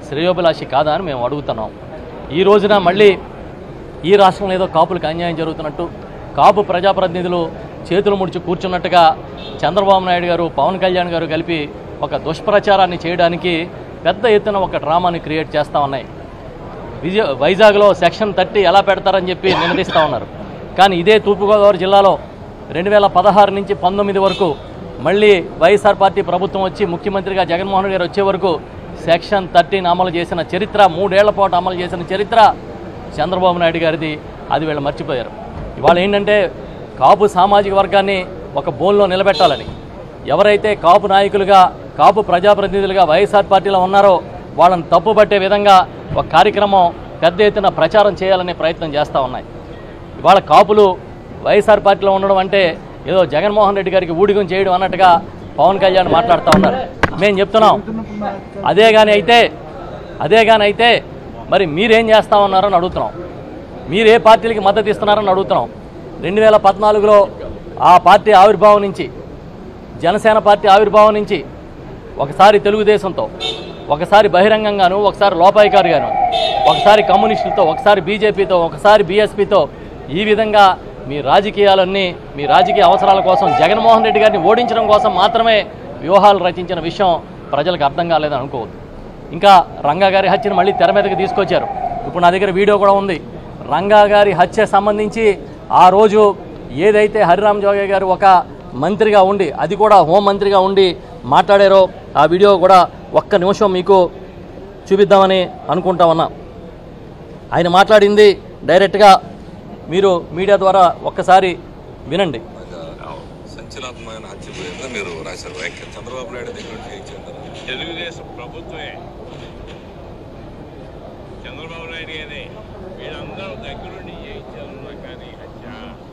S5: శ్రేయోభిలాషి కాదా అని మేము అడుగుతున్నాం ఈ రోజున మళ్ళీ ఈ రాష్ట్రంలో ఏదో కాపులకు అన్యాయం జరుగుతున్నట్టు కాపు ప్రజాప్రతినిధులు చేతులు ముడిచి కూర్చున్నట్టుగా చంద్రబాబు నాయుడు గారు పవన్ కళ్యాణ్ గారు కలిపి ఒక దుష్ప్రచారాన్ని చేయడానికి పెద్ద ఎత్తున ఒక డ్రామాని క్రియేట్ చేస్తూ ఉన్నాయి విజయ వైజాగ్లో సెక్షన్ థర్టీ ఎలా పెడతారని చెప్పి నిలదీస్తూ ఉన్నారు కానీ ఇదే తూర్పుగోదావరి జిల్లాలో రెండు వేల పదహారు నుంచి పంతొమ్మిది వరకు మళ్ళీ వైఎస్ఆర్ పార్టీ ప్రభుత్వం వచ్చి ముఖ్యమంత్రిగా జగన్మోహన్ రెడ్డి గారు వచ్చే వరకు సెక్షన్ థర్టీని అమలు చేసిన చరిత్ర మూడేళ్ల పాటు అమలు చేసిన చరిత్ర చంద్రబాబు నాయుడు గారిది అది వీళ్ళు మర్చిపోయారు ఇవాళ ఏంటంటే కాపు సామాజిక వర్గాన్ని ఒక బోన్లో నిలబెట్టాలని ఎవరైతే కాపు నాయకులుగా కాపు ప్రజాప్రతినిధులుగా వైఎస్ఆర్ పార్టీలో ఉన్నారో వాళ్ళని తప్పుపట్టే విధంగా ఒక కార్యక్రమం పెద్ద ఎత్తున ప్రచారం చేయాలనే ప్రయత్నం చేస్తూ ఉన్నాయి ఇవాళ కాపులు వైఎస్ఆర్ పార్టీలో ఉండడం అంటే ఏదో జగన్మోహన్ రెడ్డి గారికి ఊడిగం చేయడం అన్నట్టుగా పవన్ కళ్యాణ్ మాట్లాడుతూ ఉన్నారు మేము చెప్తున్నాం అదే కానీ అయితే అదే కానీ అయితే మరి మీరేం చేస్తా ఉన్నారని అడుగుతున్నాం మీరు ఏ పార్టీలకి మద్దతు ఇస్తున్నారని అడుగుతున్నాం రెండు వేల పద్నాలుగులో ఆ పార్టీ ఆవిర్భావం నుంచి జనసేన పార్టీ ఆవిర్భావం నుంచి ఒకసారి తెలుగుదేశంతో ఒకసారి బహిరంగంగాను ఒకసారి లోపాయికారుగాను ఒకసారి కమ్యూనిస్టులతో ఒకసారి బీజేపీతో ఒకసారి బీఎస్పీతో ఈ విధంగా మీ రాజకీయాలన్నీ మీ రాజకీయ అవసరాల కోసం జగన్మోహన్ రెడ్డి గారిని ఓడించడం కోసం మాత్రమే వ్యూహాలు రచించిన విషయం ప్రజలకు అర్థం కాలేదని అనుకోవద్దు ఇంకా రంగా గారి హత్యను మళ్ళీ తెర మీదకి తీసుకొచ్చారు ఇప్పుడు నా దగ్గర వీడియో కూడా ఉంది రంగా గారి హత్య సంబంధించి ఆ రోజు ఏదైతే హరిరామ్ జోగే గారు ఒక మంత్రిగా ఉండి అది కూడా హోం మంత్రిగా ఉండి మాట్లాడారో ఆ వీడియో కూడా ఒక్క నిమిషం మీకు చూపిద్దామని అనుకుంటా ఉన్నా ఆయన మాట్లాడింది డైరెక్ట్గా మీరు మీడియా ద్వారా ఒక్కసారి వినండి
S6: సంచలనాత్మకమైన హత్య గురించి మీరు రాశారు వ్యాఖ్య చంద్రబాబు నాయుడు దగ్గర నుంచి చేయించారు
S7: తెలుగుదేశం ప్రభుత్వమే చంద్రబాబు నాయుడు గారే వీళ్ళందరూ దగ్గరుండి చేయించాలన్నా కానీ హత్య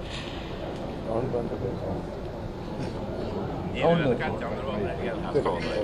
S7: దీని వెనక చంద్రబాబు నాయుడు గారి హస్తం ఉంది.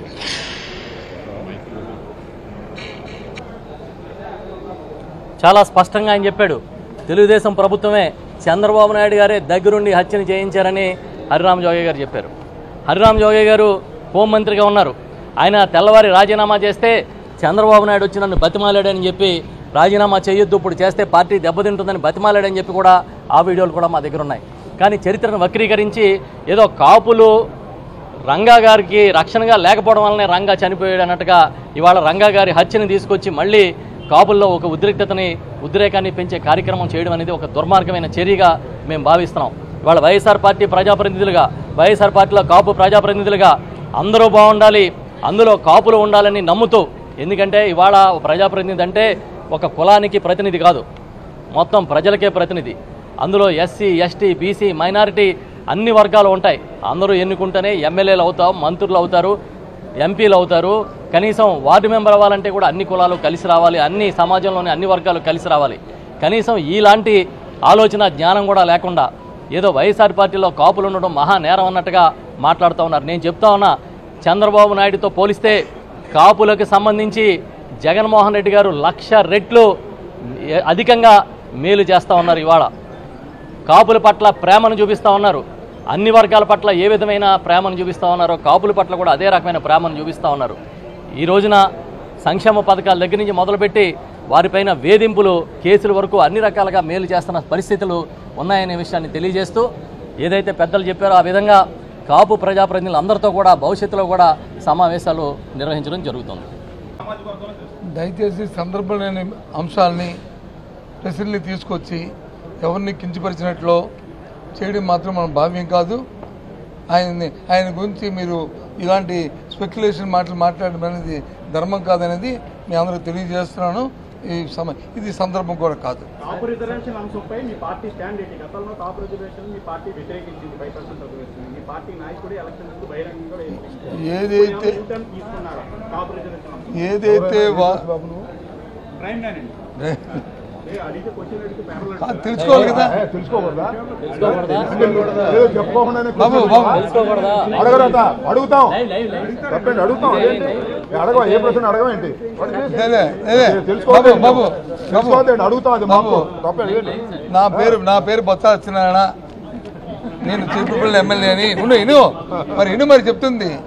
S5: చాలా స్పష్టంగా ఆయన చెప్పాడు తెలుగుదేశం ప్రభుత్వమే చంద్రబాబు నాయుడు గారే దగ్గరుండి హత్యను చేయించారని హరిరామ్ జోగే గారు చెప్పారు హరిరామ్ జోగే గారు హోంమంత్రిగా ఉన్నారు ఆయన తెల్లవారి రాజీనామా చేస్తే చంద్రబాబు నాయుడు వచ్చి నన్ను బతిమాలాడని చెప్పి రాజీనామా చేయొద్దు ఇప్పుడు చేస్తే పార్టీ దెబ్బతింటుందని బతిమాలాడని చెప్పి కూడా ఆ వీడియోలు కూడా మా దగ్గర ఉన్నాయి కానీ చరిత్రను వక్రీకరించి ఏదో కాపులు రంగా గారికి రక్షణగా లేకపోవడం వల్లనే రంగా చనిపోయాడు అన్నట్టుగా ఇవాళ రంగా గారి హత్యని తీసుకొచ్చి మళ్ళీ కాపుల్లో ఒక ఉద్రిక్తతని ఉద్రేకాన్ని పెంచే కార్యక్రమం చేయడం అనేది ఒక దుర్మార్గమైన చర్యగా మేము భావిస్తున్నాం ఇవాళ వైఎస్ఆర్ పార్టీ ప్రజాప్రతినిధులుగా వైఎస్ఆర్ పార్టీలో కాపు ప్రజాప్రతినిధులుగా అందరూ బాగుండాలి అందులో కాపులు ఉండాలని నమ్ముతూ ఎందుకంటే ఇవాళ ప్రజాప్రతినిధి అంటే ఒక కులానికి ప్రతినిధి కాదు మొత్తం ప్రజలకే ప్రతినిధి అందులో ఎస్సీ ఎస్టీ బీసీ మైనారిటీ అన్ని వర్గాలు ఉంటాయి అందరూ ఎన్నుకుంటేనే ఎమ్మెల్యేలు అవుతాం మంత్రులు అవుతారు ఎంపీలు అవుతారు కనీసం వార్డు మెంబర్ అవ్వాలంటే కూడా అన్ని కులాలు కలిసి రావాలి అన్ని సమాజంలోని అన్ని వర్గాలు కలిసి రావాలి కనీసం ఇలాంటి ఆలోచన జ్ఞానం కూడా లేకుండా ఏదో వైఎస్ఆర్ పార్టీలో కాపులు ఉండడం మహా నేరం అన్నట్టుగా మాట్లాడుతూ ఉన్నారు నేను చెప్తా ఉన్నా చంద్రబాబు నాయుడుతో పోలిస్తే కాపులకు సంబంధించి జగన్మోహన్ రెడ్డి గారు లక్ష రెట్లు ఏ- అధికంగా మేలు చేస్తూ ఉన్నారు ఇవాళ కాపుల పట్ల ప్రేమను చూపిస్తూ ఉన్నారు అన్ని వర్గాల పట్ల ఏ విధమైన ప్రేమను చూపిస్తూ ఉన్నారో కాపుల పట్ల కూడా అదే రకమైన ప్రేమను చూపిస్తూ ఉన్నారు ఈ రోజున సంక్షేమ పథకాల దగ్గర నుంచి మొదలుపెట్టి వారిపైన వేధింపులు కేసుల వరకు అన్ని రకాలుగా మేలు చేస్తున్న పరిస్థితులు ఉన్నాయనే విషయాన్ని తెలియజేస్తూ ఏదైతే పెద్దలు చెప్పారో ఆ విధంగా కాపు ప్రజాప్రతినిధులు అందరితో కూడా భవిష్యత్తులో కూడా సమావేశాలు నిర్వహించడం జరుగుతుంది
S1: దయచేసి సందర్భం లేని అంశాలని ప్రశ్నల్ని తీసుకొచ్చి ఎవరిని కించపరిచినట్లో చేయడం మాత్రం మనం భావ్యం కాదు ఆయన్ని ఆయన గురించి మీరు ఇలాంటి స్పెక్యులేషన్ మాటలు మాట్లాడడం అనేది ధర్మం కాదనేది మీ అందరికి తెలియజేస్తున్నాను ఈ సమ ఇది సందర్భం కూడా కాదు
S8: కాపు రిజర్వేషన్ అంశంపై మీ పార్టీ స్టాండ్ ఏంటి గతంలో కాపు రిజర్వేషన్ మీ పార్టీ వ్యతిరేకించింది ఫైవ్ పర్సెంట్ రిజర్వేషన్ మీ పార్టీ నాయకుడు ఎలక్షన్ ముందు బహిరంగంగా వేయించారు.
S1: ఏదైతే
S8: ఇప్పుడు యూటర్న్ తీసుకున్నారా కాపు రిజర్వేషన్ అంశం
S1: ఏదైతే వా
S8: ప్రైమ్ లైన్ అండి ఏ, అడిగితే క్వశ్చన్ అడిగితే ప్యానల్
S1: కాదు, తెలుసుకోవాలి కదా
S3: తెలుసుకోకూడదా ఏదో చెప్పుకోకుండానే
S1: బాబు బాబు
S3: అడగరా అడుగుతాం తప్పండి అడుగుతాం అదేంటి? అడగవా ఏ ప్రశ్న అడగవేంటి
S1: లేలే, లేలే.
S3: తెలుసుకోవద్దు
S1: బాబు, బాబు,
S3: తెలుసుకోవద్దండి అడుగుతాం అది మాకు
S1: బాబు.
S3: తప్పండి ఏంటి?
S1: నా పేరు నా పేరు బొత్స సత్యనారాయణ నేను చీపుపల్లి ఎమ్మెల్యే అని ఉండు ఇను మరి ఇను మరి చెప్తుంది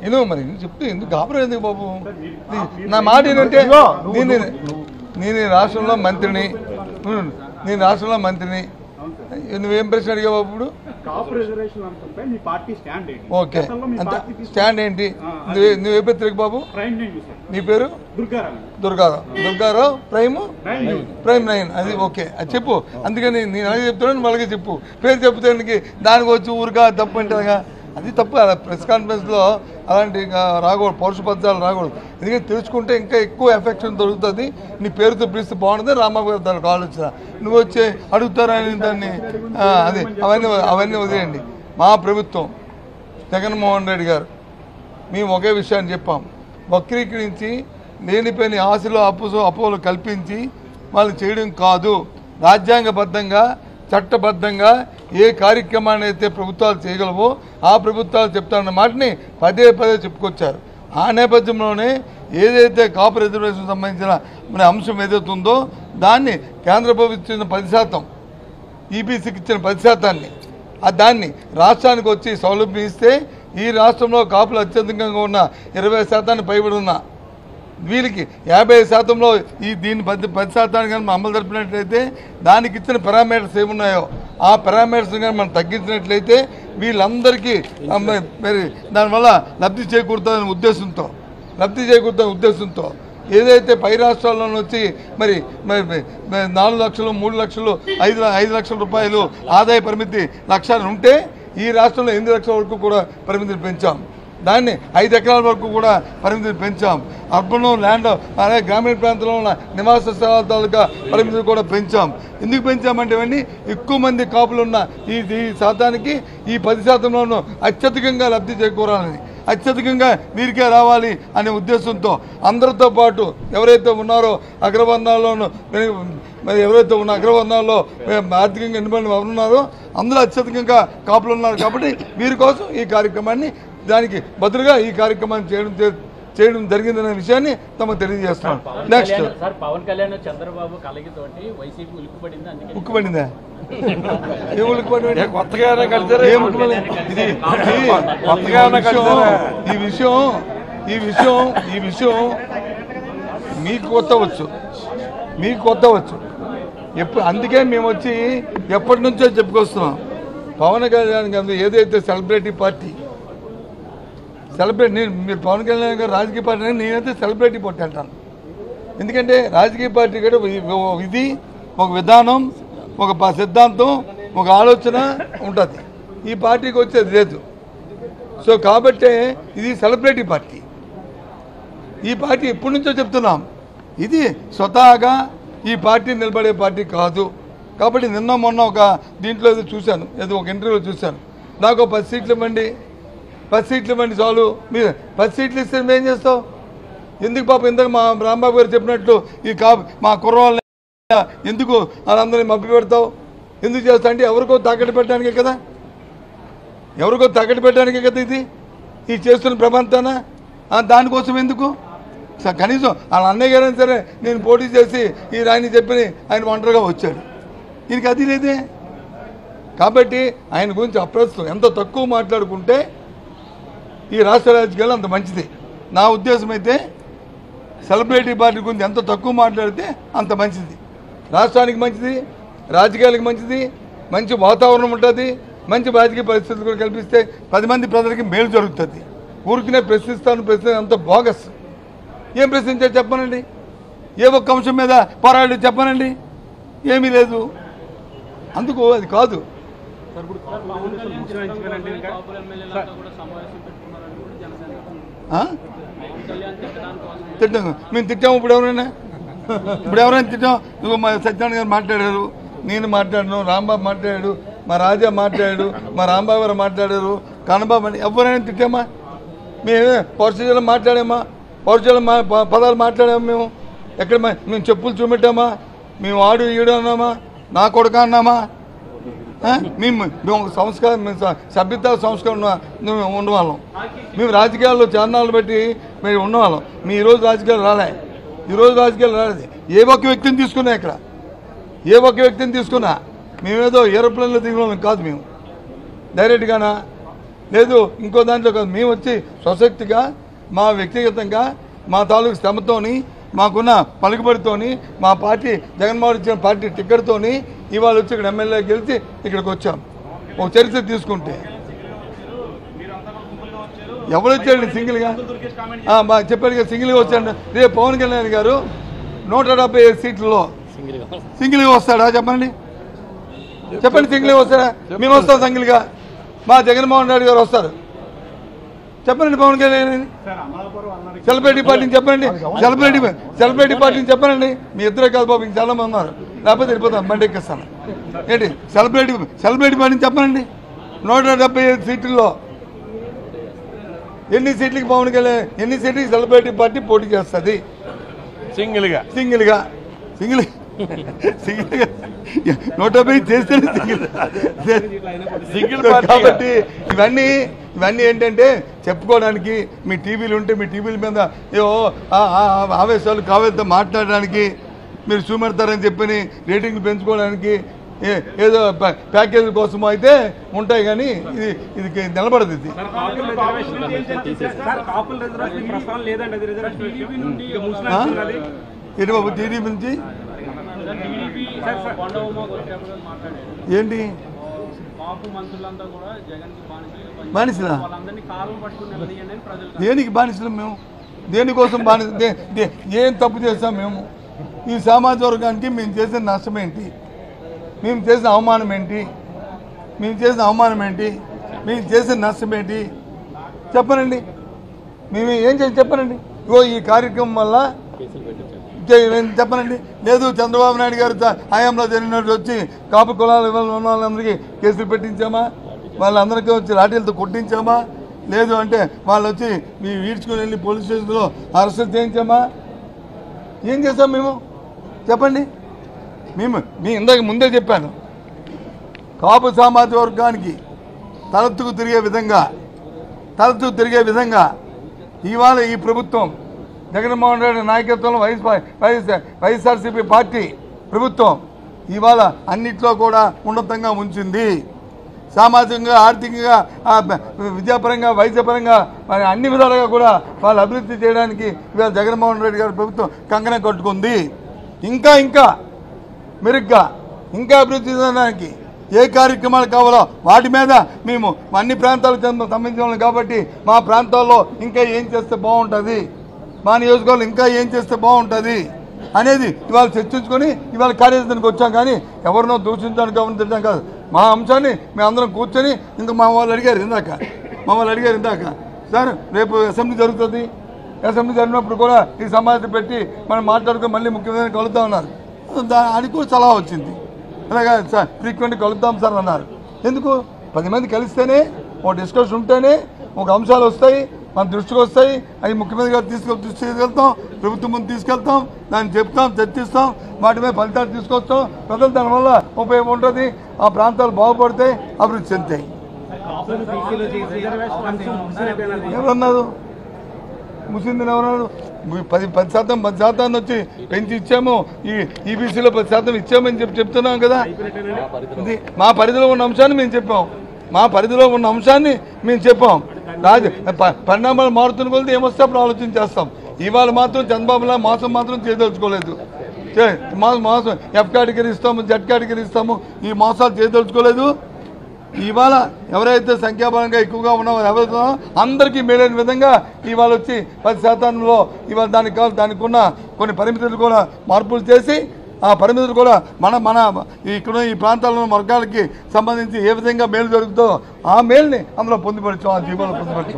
S1: ఏనో మరి చెప్తే ఎందుకు గాబరం ఎందుకు బాబు నీ- నా మాట ఏంటంటే నేను నేను ఈ రాష్ట్రంలో మంత్రిని ఉం, నేను రాష్ట్రంలో మంత్రిని నువ్వేం ప్రశ్న అడిగావు ఇప్పుడు
S8: కాపు రిజర్వేషన్ అంశంపై మీ పార్టీ స్టాండ్ ఏంటి
S1: ఓకే
S8: గతంలో మీ
S1: అంత
S8: పార్టీ తీసుకున్న
S1: స్టాండ్ ఏంటి
S8: ఆ,
S1: నువ్వే నువ్వే పత్రిక బాబు
S8: ప్రైమ్ నేను చూసాను
S1: నీ పేరు
S8: Durgarao
S1: Durgarao Durgarao prime
S8: prime news
S1: prime nine అది ఓకే అది చెప్పు అందుకని నేను అలాగే చెప్తున్నాను వాళ్ళకి చెప్పు పేరు చెప్తానికి దానికి వచ్చి ఊరుగా తప్పు అంటారుగా అది తప్పు అలా ప్రెస్ కాన్ఫరెన్స్లో అలాంటి ఇంకా రాకూడదు పౌరుష పద్యాలు రాకూడదు ఎందుకంటే తెలుసుకుంటే ఇంకా ఎక్కువ ఎఫెక్షన్ దొరుకుతుంది నీ పేరుతో పిలిస్తే బాగుంటుంది రామబాబు గారు దానికి ఆలోచన నువ్వు వచ్చి అడుగుతారా అని దాన్ని ఆ, అదే అవన్నీ అవన్నీ వదిలేయండి మా ప్రభుత్వం జగన్మోహన్ రెడ్డి గారు మేము ఒకే విషయాన్ని చెప్పాం వక్రీకరించి లేనిపోయిన ఆశలు అప్పుసు అపోలు కల్పించి వాళ్ళు చేయడం కాదు రాజ్యాంగబద్ధంగా చట్టబద్ధంగా ఏ కార్యక్రమాన్ని అయితే ప్రభుత్వాలు చేయగలవో ఆ ప్రభుత్వాలు చెప్తారన్న మాటని పదే పదే చెప్పుకొచ్చారు ఆ నేపథ్యంలోనే ఏదైతే కాపు రిజర్వేషన్ సంబంధించిన మన అంశం ఏదైతే ఉందో దాన్ని కేంద్ర ప్రభుత్వం ఇచ్చిన పది శాతం ఈబీసీకి ఇచ్చిన పది శాతాన్ని ఆ దాన్ని రాష్ట్రానికి వచ్చి సౌలభ్యం ఇస్తే ఈ రాష్ట్రంలో కాపులు అత్యధికంగా ఉన్న ఇరవై శాతాన్ని పైబడి ఉన్న వీళ్ళకి యాభై శాతంలో ఈ దీన్ని పది పది శాతానికి కానీ మనం అమలు జరిపినట్లయితే దానికి ఇచ్చిన పారామీటర్స్ ఏమున్నాయో ఆ పారామీటర్స్ కానీ మనం తగ్గించినట్లయితే వీళ్ళందరికీ ఆ, మరి- మరి దానివల్ల లబ్ధి చేకూరుతుందనే ఉద్దేశంతో లబ్ధి చేకూరుతున్న ఉద్దేశంతో ఏదైతే పై రాష్ట్రాల్లో వచ్చి మరి మరి మరి నాలుగు లక్షలు మూడు లక్షలు ఐదు ఐదు లక్షల రూపాయలు ఆదాయ పరిమితి లక్ష్యాలు ఉంటే ఈ రాష్ట్రంలో ఎనిమిది లక్షల వరకు కూడా పరిమితిని పెంచాం దాన్ని ఐదు ఎకరాల వరకు కూడా పరిమితిని పెంచాం అర్బన్ ల్యాండ్ అలాగే గ్రామీణ ప్రాంతంలో ఉన్న నివాస స్థలాల తాలూకా పరిమితిని కూడా పెంచాం ఎందుకు పెంచామంటే ఇవన్నీ ఎక్కువ మంది కాపులు ఉన్న ఈ ఈ శాతానికి ఈ పది శాతంలోనూ అత్యధికంగా లబ్ధి చేకూరాలని అత్యధికంగా వీరికే రావాలి అనే ఉద్దేశంతో అందరితో పాటు ఎవరైతే ఉన్నారో అగ్రవర్ణాల్లోనూ మరి ఎవరైతే ఉన్న అగ్రవర్ణాల్లో ఆర్థికంగా ఎన్నిమంది ఉన్నారో అందరూ అత్యధికంగా కాపులు ఉన్నారు కాబట్టి వీరి కోసం ఈ కార్యక్రమాన్ని దానికి బదులుగా ఈ కార్యక్రమాన్ని చేయడం చే- చేయడం జరిగిందనే విషయాన్ని తమకు తెలియజేస్తున్నాం నెక్స్ట్
S9: కళ్యాణ్- సార్ పవన్ కళ్యాణ్ చంద్రబాబు కలగితోటి వైసీపీ ఉలిక్కిపడింది అందుకే
S1: ఉక్కుపడిందా ఏ ఉలిక్కిపడి
S2: ఏ కొత్తగా ఏమైనా కలిసారా?
S1: ఏం ఉక్కుపడి ఇది ఇది-
S2: కొత్తగా ఏమైనా
S1: ఈ విషయం
S2: కలిసారా?
S1: ఈ విషయం ఈ విషయం ఈ విషయం మీకు కొత్తవచ్చు మీకు కొత్తవచ్చు ఎప్పుడు అందుకే మేము వచ్చి ఎప్పటి నుంచో చెప్పుకొస్తున్నాం పవన్ కళ్యాణ్ గారు ఏదైతే సెలబ్రిటీ పార్టీ సెలబ్రేట్ నేను మీరు పవన్ కళ్యాణ్ గారు రాజకీయ పార్టీ అని నేనైతే సెలబ్రిటీ పార్టీ అంటాను ఎందుకంటే రాజకీయ పార్టీ కూడా ఒక విధి ఒక విధానం ఒక ప- సిద్ధాంతం ఒక ఆలోచన ఉంటుంది ఈ పార్టీకి వచ్చేది లేదు సో కాబట్టే ఇది సెలబ్రిటీ పార్టీ ఈ పార్టీ ఎప్పటి నుంచో చెప్తున్నాం ఇది స్వతహాగా ఈ పార్టీ నిలబడే పార్టీ కాదు కాబట్టి నిన్న మొన్న ఒక దీంట్లో ఏదో చూశాను ఏదో ఒక ఇంటర్వ్యూలో చూశాను నాకు ఒక పది సీట్లు ఇవ్వండి పది సీట్లు ఇవ్వండి చాలు మీరు పది సీట్లు ఇస్తే మేం చేస్తావు ఎందుకు పాపం ఇందాక మా రాంబాబు గారు చెప్పినట్లు ఈ కా మా కుర్రవాళ్ళని ఎందుకు వాళ్ళందరినీ మభ్య పెడతావు ఎందుకు చేస్తా అంటే ఎవరికో తాకట్టు పెట్టడానికే కదా ఎవరికో తాకట్టు పెట్టడానికే కదా ఇది ఈ చేస్తున్న ప్రబంతానా ఆ, దానికోసం ఎందుకు స- కనీసం వాళ్ళ అన్నయ్య గారైనా సరే నేను పోటీ చేసి ఈ రాయని చెప్పి ఆయన ఒంటరిగా వచ్చాడు దీనికి అది లేదే కాబట్టి ఆయన గురించి అప్రస్తుతం ఎంత తక్కువ మాట్లాడుకుంటే ఈ రాష్ట్ర రాజకీయాలు అంత మంచిది నా ఉద్దేశం అయితే సెలబ్రిటీ పార్టీ గురించి ఎంత తక్కువ మాట్లాడితే అంత మంచిది రాష్ట్రానికి మంచిది రాజకీయాలకు మంచిది మంచి వాతావరణం ఉంటుంది మంచి రాజకీయ పరిస్థితులు కూడా కల్పిస్తే పది మంది ప్రజలకి మేలు జరుగుతుంది ఊరికినే ప్రశ్నిస్తాను ప్రశ్న అంత బోగస్ ఏం ప్రశ్నించారు చెప్పనండి ఏ ఒక్క అంశం మీద పోరాడి చెప్పనండి ఏమీ లేదు అందుకు అది కాదు
S9: కాపుల ఎమ్మెల్యేలంతా కూడా సమావేశం పెట్టుకున్నారని కూడా జనసేన
S1: ఆ?
S9: పవన్ కళ్యాణ్ తిట్టడానికి కోసం
S1: తిట్టాం మేము తిట్టాము ఇప్పుడు ఎవరైనా ఇప్పుడు ఎవరైనా తిట్టాం ఇదిగో మా సత్యనారాయణ గారు మాట్లాడారు నేను మాట్లాడాను రాంబాబు మాట్లాడాడు మా రాజా మాట్లాడాడు మా రాంబాబు గారు మాట్లాడారు కన్నబాబు అని ఎవరైనా తిట్టామా మేమే పౌరుషాలు మాట్లాడామా పౌరుషాలు మా ప- పదాలు మాట్లాడామా మేము ఎక్కడ మా- మేము చెప్పులు చూపెట్టామా మేము ఆడు ఈడు అన్నామా నా కొడుక అన్నామా ఆ? మేము మేము ఒక సంస్కారం మేము స- సభ్యత సంస్కారం ఉన్న మేము ఉన్నవాళ్ళం మేము రాజకీయాల్లో చరణాలు బట్టి మేము ఉన్నవాళ్ళం మీ ఈరోజు రాజకీయాలు రాలే ఈరోజు రాజకీయాలు రాలేదు ఏ ఒక్క వ్యక్తిని తీసుకున్నా ఇక్కడ ఏ ఒక్క వ్యక్తిని తీసుకున్నా మేమేదో ఏరోప్లేన్లో దిగిన వాళ్ళం కాదు మేము డైరెక్ట్గానా లేదు ఇంకో దాంట్లో కాదు మేము వచ్చి స్వశక్తిగా మా వ్యక్తిగతంగా మా తాలూకు శ్రమతోని మాకున్న పలుకుబడితోని మా పార్టీ జగన్మోహన్ ఇచ్చిన పార్టీ టిక్కెట్తోని ఇవాళ వచ్చి ఇక్కడ ఎమ్మెల్యే గెలిచి ఇక్కడికి వచ్చాం ఒక చరిత్ర తీసుకుంటే ఎవరు వచ్చాడు సింగిల్గా ఆ, మా చెప్పాడు కదా సింగిల్గా వచ్చాడు రేపు పవన్ కళ్యాణ్ గారు నూట డెబ్బై ఐదు సీట్లలో
S5: సింగిల్గా
S1: సింగిల్గా వస్తాడా చెప్పండి చెప్పండి సింగిల్గా వస్తాడా మేము వస్తాం సింగిల్గా మా జగన్మోహన్ రెడ్డి గారు వస్తారు చెప్పండి పవన్ కళ్యాణ్ అని. సెలబ్రిటీ పార్టీని చెప్పండి సెలబ్రిటీ సెలబ్రిటీ పార్టీని చెప్పండి మీ ఇద్దరే కాదు బాబు ఇంక చాలా మంది ఉన్నారు లేకపోతే వెళ్ళిపోతాను బండి ఎక్కిస్తాను ఏంటి సెలబ్రిటీ సెలబ్రిటీ పార్టీని చెప్పండి నూట డెబ్బై ఐదు సీట్లలో ఎన్ని సీట్లకి పవన్ కళ్యాణ్ ఎన్ని సీట్లకి సెలబ్రిటీ పార్టీ పోటీ చేస్తుంది
S2: సింగిల్గా
S1: సింగిల్గా సింగిల్ సింగిల్గా నూట డెబ్బై చేస్తేనే సింగిల్
S2: సింగిల్ పార్టీ
S1: కాబట్టి ఇవన్నీ ఇవన్నీ ఏంటంటే చెప్పుకోవడానికి మీ టీవీలు ఉంటే మీ టీవీల మీద ఏవో ఆ- ఆ- ఆ ఆవేశాలు కావేద్దాం మాట్లాడడానికి మీరు చూపెడతారని చెప్పని రేటింగ్లు పెంచుకోవడానికి ఏ- ఏదో ప్యా- ప్యాకేజీ కోసం అయితే ఉంటాయి కానీ ఇది ఇది నిలబడదు ఇది
S8: కాపుల రిజర్వేషన్ సార్ కాపుల రిజర్వేషన్ ప్రస్తావన లేదండి అది రిజర్వేషన్ ఇక ముస్లిం
S1: ఆ?
S8: ఉండాలి.
S1: ఏంటి బాబు టీడీపీ నుంచి
S9: టీడీపీ కొండ ఉమా వచ్చేప్పుడు మాట్లాడారు
S1: ఏంటి
S9: కాపు మంత్రులంతా కూడా జగన్ కి బానిసలుగా పనిచేస్తారు.
S1: బానిసలా
S9: వాళ్ళందరినీ కాలం పట్టుకుని నిలదీయండి అని ప్రజలు
S1: దేనికి బానిసలు మేము దేనికోసం బానిస దే- దే- ఏం తప్పు చేస్తాం మేము ఈ సామాజిక వర్గానికి మేము చేసిన నష్టం ఏంటి మేము చేసిన అవమానం ఏంటి మేము చేసిన అవమానం ఏంటి మేము చేసిన నష్టం ఏంటి చెప్పనండి మేము ఏం చేసి చెప్పనండి ఇగో ఈ కార్యక్రమం వల్ల చే- ఏం చెప్పనండి లేదు చంద్రబాబు నాయుడు గారు త- హయాంలో జరిగినట్టు వచ్చి కాపు కులాల ఇవాళ ఉన్న వాళ్ళందరికీ కేసులు పెట్టించామా వాళ్ళందరికీ వచ్చి లాఠీలతో కొట్టించామా లేదు అంటే వాళ్ళు వచ్చి మీ ఈడ్చుకుని వెళ్ళి పోలీస్ స్టేషన్లో అరెస్ట్ చేయించామా ఏం చేస్తాం మేము చెప్పండి మేము మీ ఇందాక ముందే చెప్పాను కాపు సామాజిక వర్గానికి తలెత్తుకు తిరిగే విధంగా తలెత్తుకు తిరిగే విధంగా ఇవాళ ఈ ప్రభుత్వం జగన్మోహన్ రెడ్డి నాయకత్వంలో వైఎస్ వైఎస్ వైఎస్ఆర్సీపీ పార్టీ ప్రభుత్వం ఇవాళ అన్నిట్లో కూడా ఉన్నతంగా ఉంచింది సామాజికంగా ఆర్థికంగా ఆ, బ- విద్యాపరంగా వైద్యపరంగా మరి అన్ని విధాలుగా కూడా వాళ్ళు అభివృద్ధి చేయడానికి ఇవాళ జగన్మోహన్ రెడ్డి గారి ప్రభుత్వం కంకణం కట్టుకుంది ఇంకా ఇంకా మెరుగ్గా ఇంకా అభివృద్ధి చెందడానికి ఏ కార్యక్రమాలు కావాలో వాటి మీద మేము అన్ని ప్రాంతాలకు చెందిన సంబంధించిన వాళ్ళం కాబట్టి మా ప్రాంతాల్లో ఇంకా ఏం చేస్తే బాగుంటుంది మా నియోజకవర్గంలో ఇంకా ఏం చేస్తే బాగుంటుంది అనేది ఇవాళ చర్చించుకొని ఇవాళ కార్యదర్శనానికి వచ్చాం కానీ ఎవరినో దూషించడానికి గమనించడం కాదు మా అంశాన్ని మేము అందరం కూర్చొని ఇంకా మా వాళ్ళు అడిగారు ఇందాక మా వాళ్ళు అడిగారు ఇందాక సార్ రేపు అసెంబ్లీ జరుగుతుంది అసెంబ్లీ జరిగినప్పుడు కూడా ఈ సమావేశం పెట్టి మనం మాట్లాడుకొని మళ్ళీ ముఖ్యమంత్రిని కలుద్దాం అన్నారు దా- అది కూడా సలహా వచ్చింది అలాగా సార్ ఫ్రీక్వెంట్ కలుద్దాం సార్ అన్నారు ఎందుకు పది మంది కలిస్తేనే ఒక డిస్కషన్ ఉంటేనే ఒక అంశాలు వస్తాయి మన దృష్టికి వస్తాయి అవి ముఖ్యమంత్రి గారు తీసుకు దృష్టి తీసుకెళ్తాం ప్రభుత్వం ముందు తీసుకెళ్తాం దాన్ని చెప్తాం చర్చిస్తాం వాటి మీద ఫలితాలు తీసుకొస్తాం ప్రజలు దానివల్ల ఉపయోగం ఉంటుంది ఆ ప్రాంతాలు బాగుపడతాయి అభివృద్ధి చెందుతాయి
S8: రిజర్వేషన్ అంశం ముగిసినట్టేనా?
S1: ఎవరన్నారు ముసింది ఎవరన్నారు మీ పది పది శాతం పది శాతాన్ని వచ్చి పెంచి ఇచ్చాము ఈ ఈబీసీలో పది శాతం ఇచ్చామని చెప్పి చెప్తున్నాం కదా ఇది మా పరిధిలో ఉన్న అంశాన్ని మేము చెప్పాం మా పరిధిలో ఉన్న అంశాన్ని మేము చెప్పాం రాజు ప- పరిణామాలు మారుతున్న కొలిది ఏమొస్తే అప్పుడు ఆలోచన చేస్తాం ఇవాళ మాత్రం చంద్రబాబులా మోసం మాత్రం చేయదలుచుకోలేదు చే- మా- మోసం ఎఫ్ కేటగిరీ ఇస్తాము జెడ్ కేటగిరీ ఇస్తాము ఈ మోసాలు చేయదలుచుకోలేదు ఇవాళ ఎవరైతే సంఖ్యాబలంగా ఎక్కువగా ఉన్నారో ఎవరైతే అందరికీ మేలైన విధంగా ఇవాళ వచ్చి పది శాతంలో ఇవాళ దానికి కావాలి దానికి ఉన్న కొన్ని పరిమితులు కూడా మార్పులు చేసి ఆ పరిమితులు కూడా మన మన ఇక్కడ ఈ ప్రాంతాల్లో ఉన్న వర్గాలకి సంబంధించి ఏ విధంగా మేలు జరుగుతుందో ఆ మేల్ని అందులో పొందుపరిచాం ఆ జీవోలో పొందుపరిచాం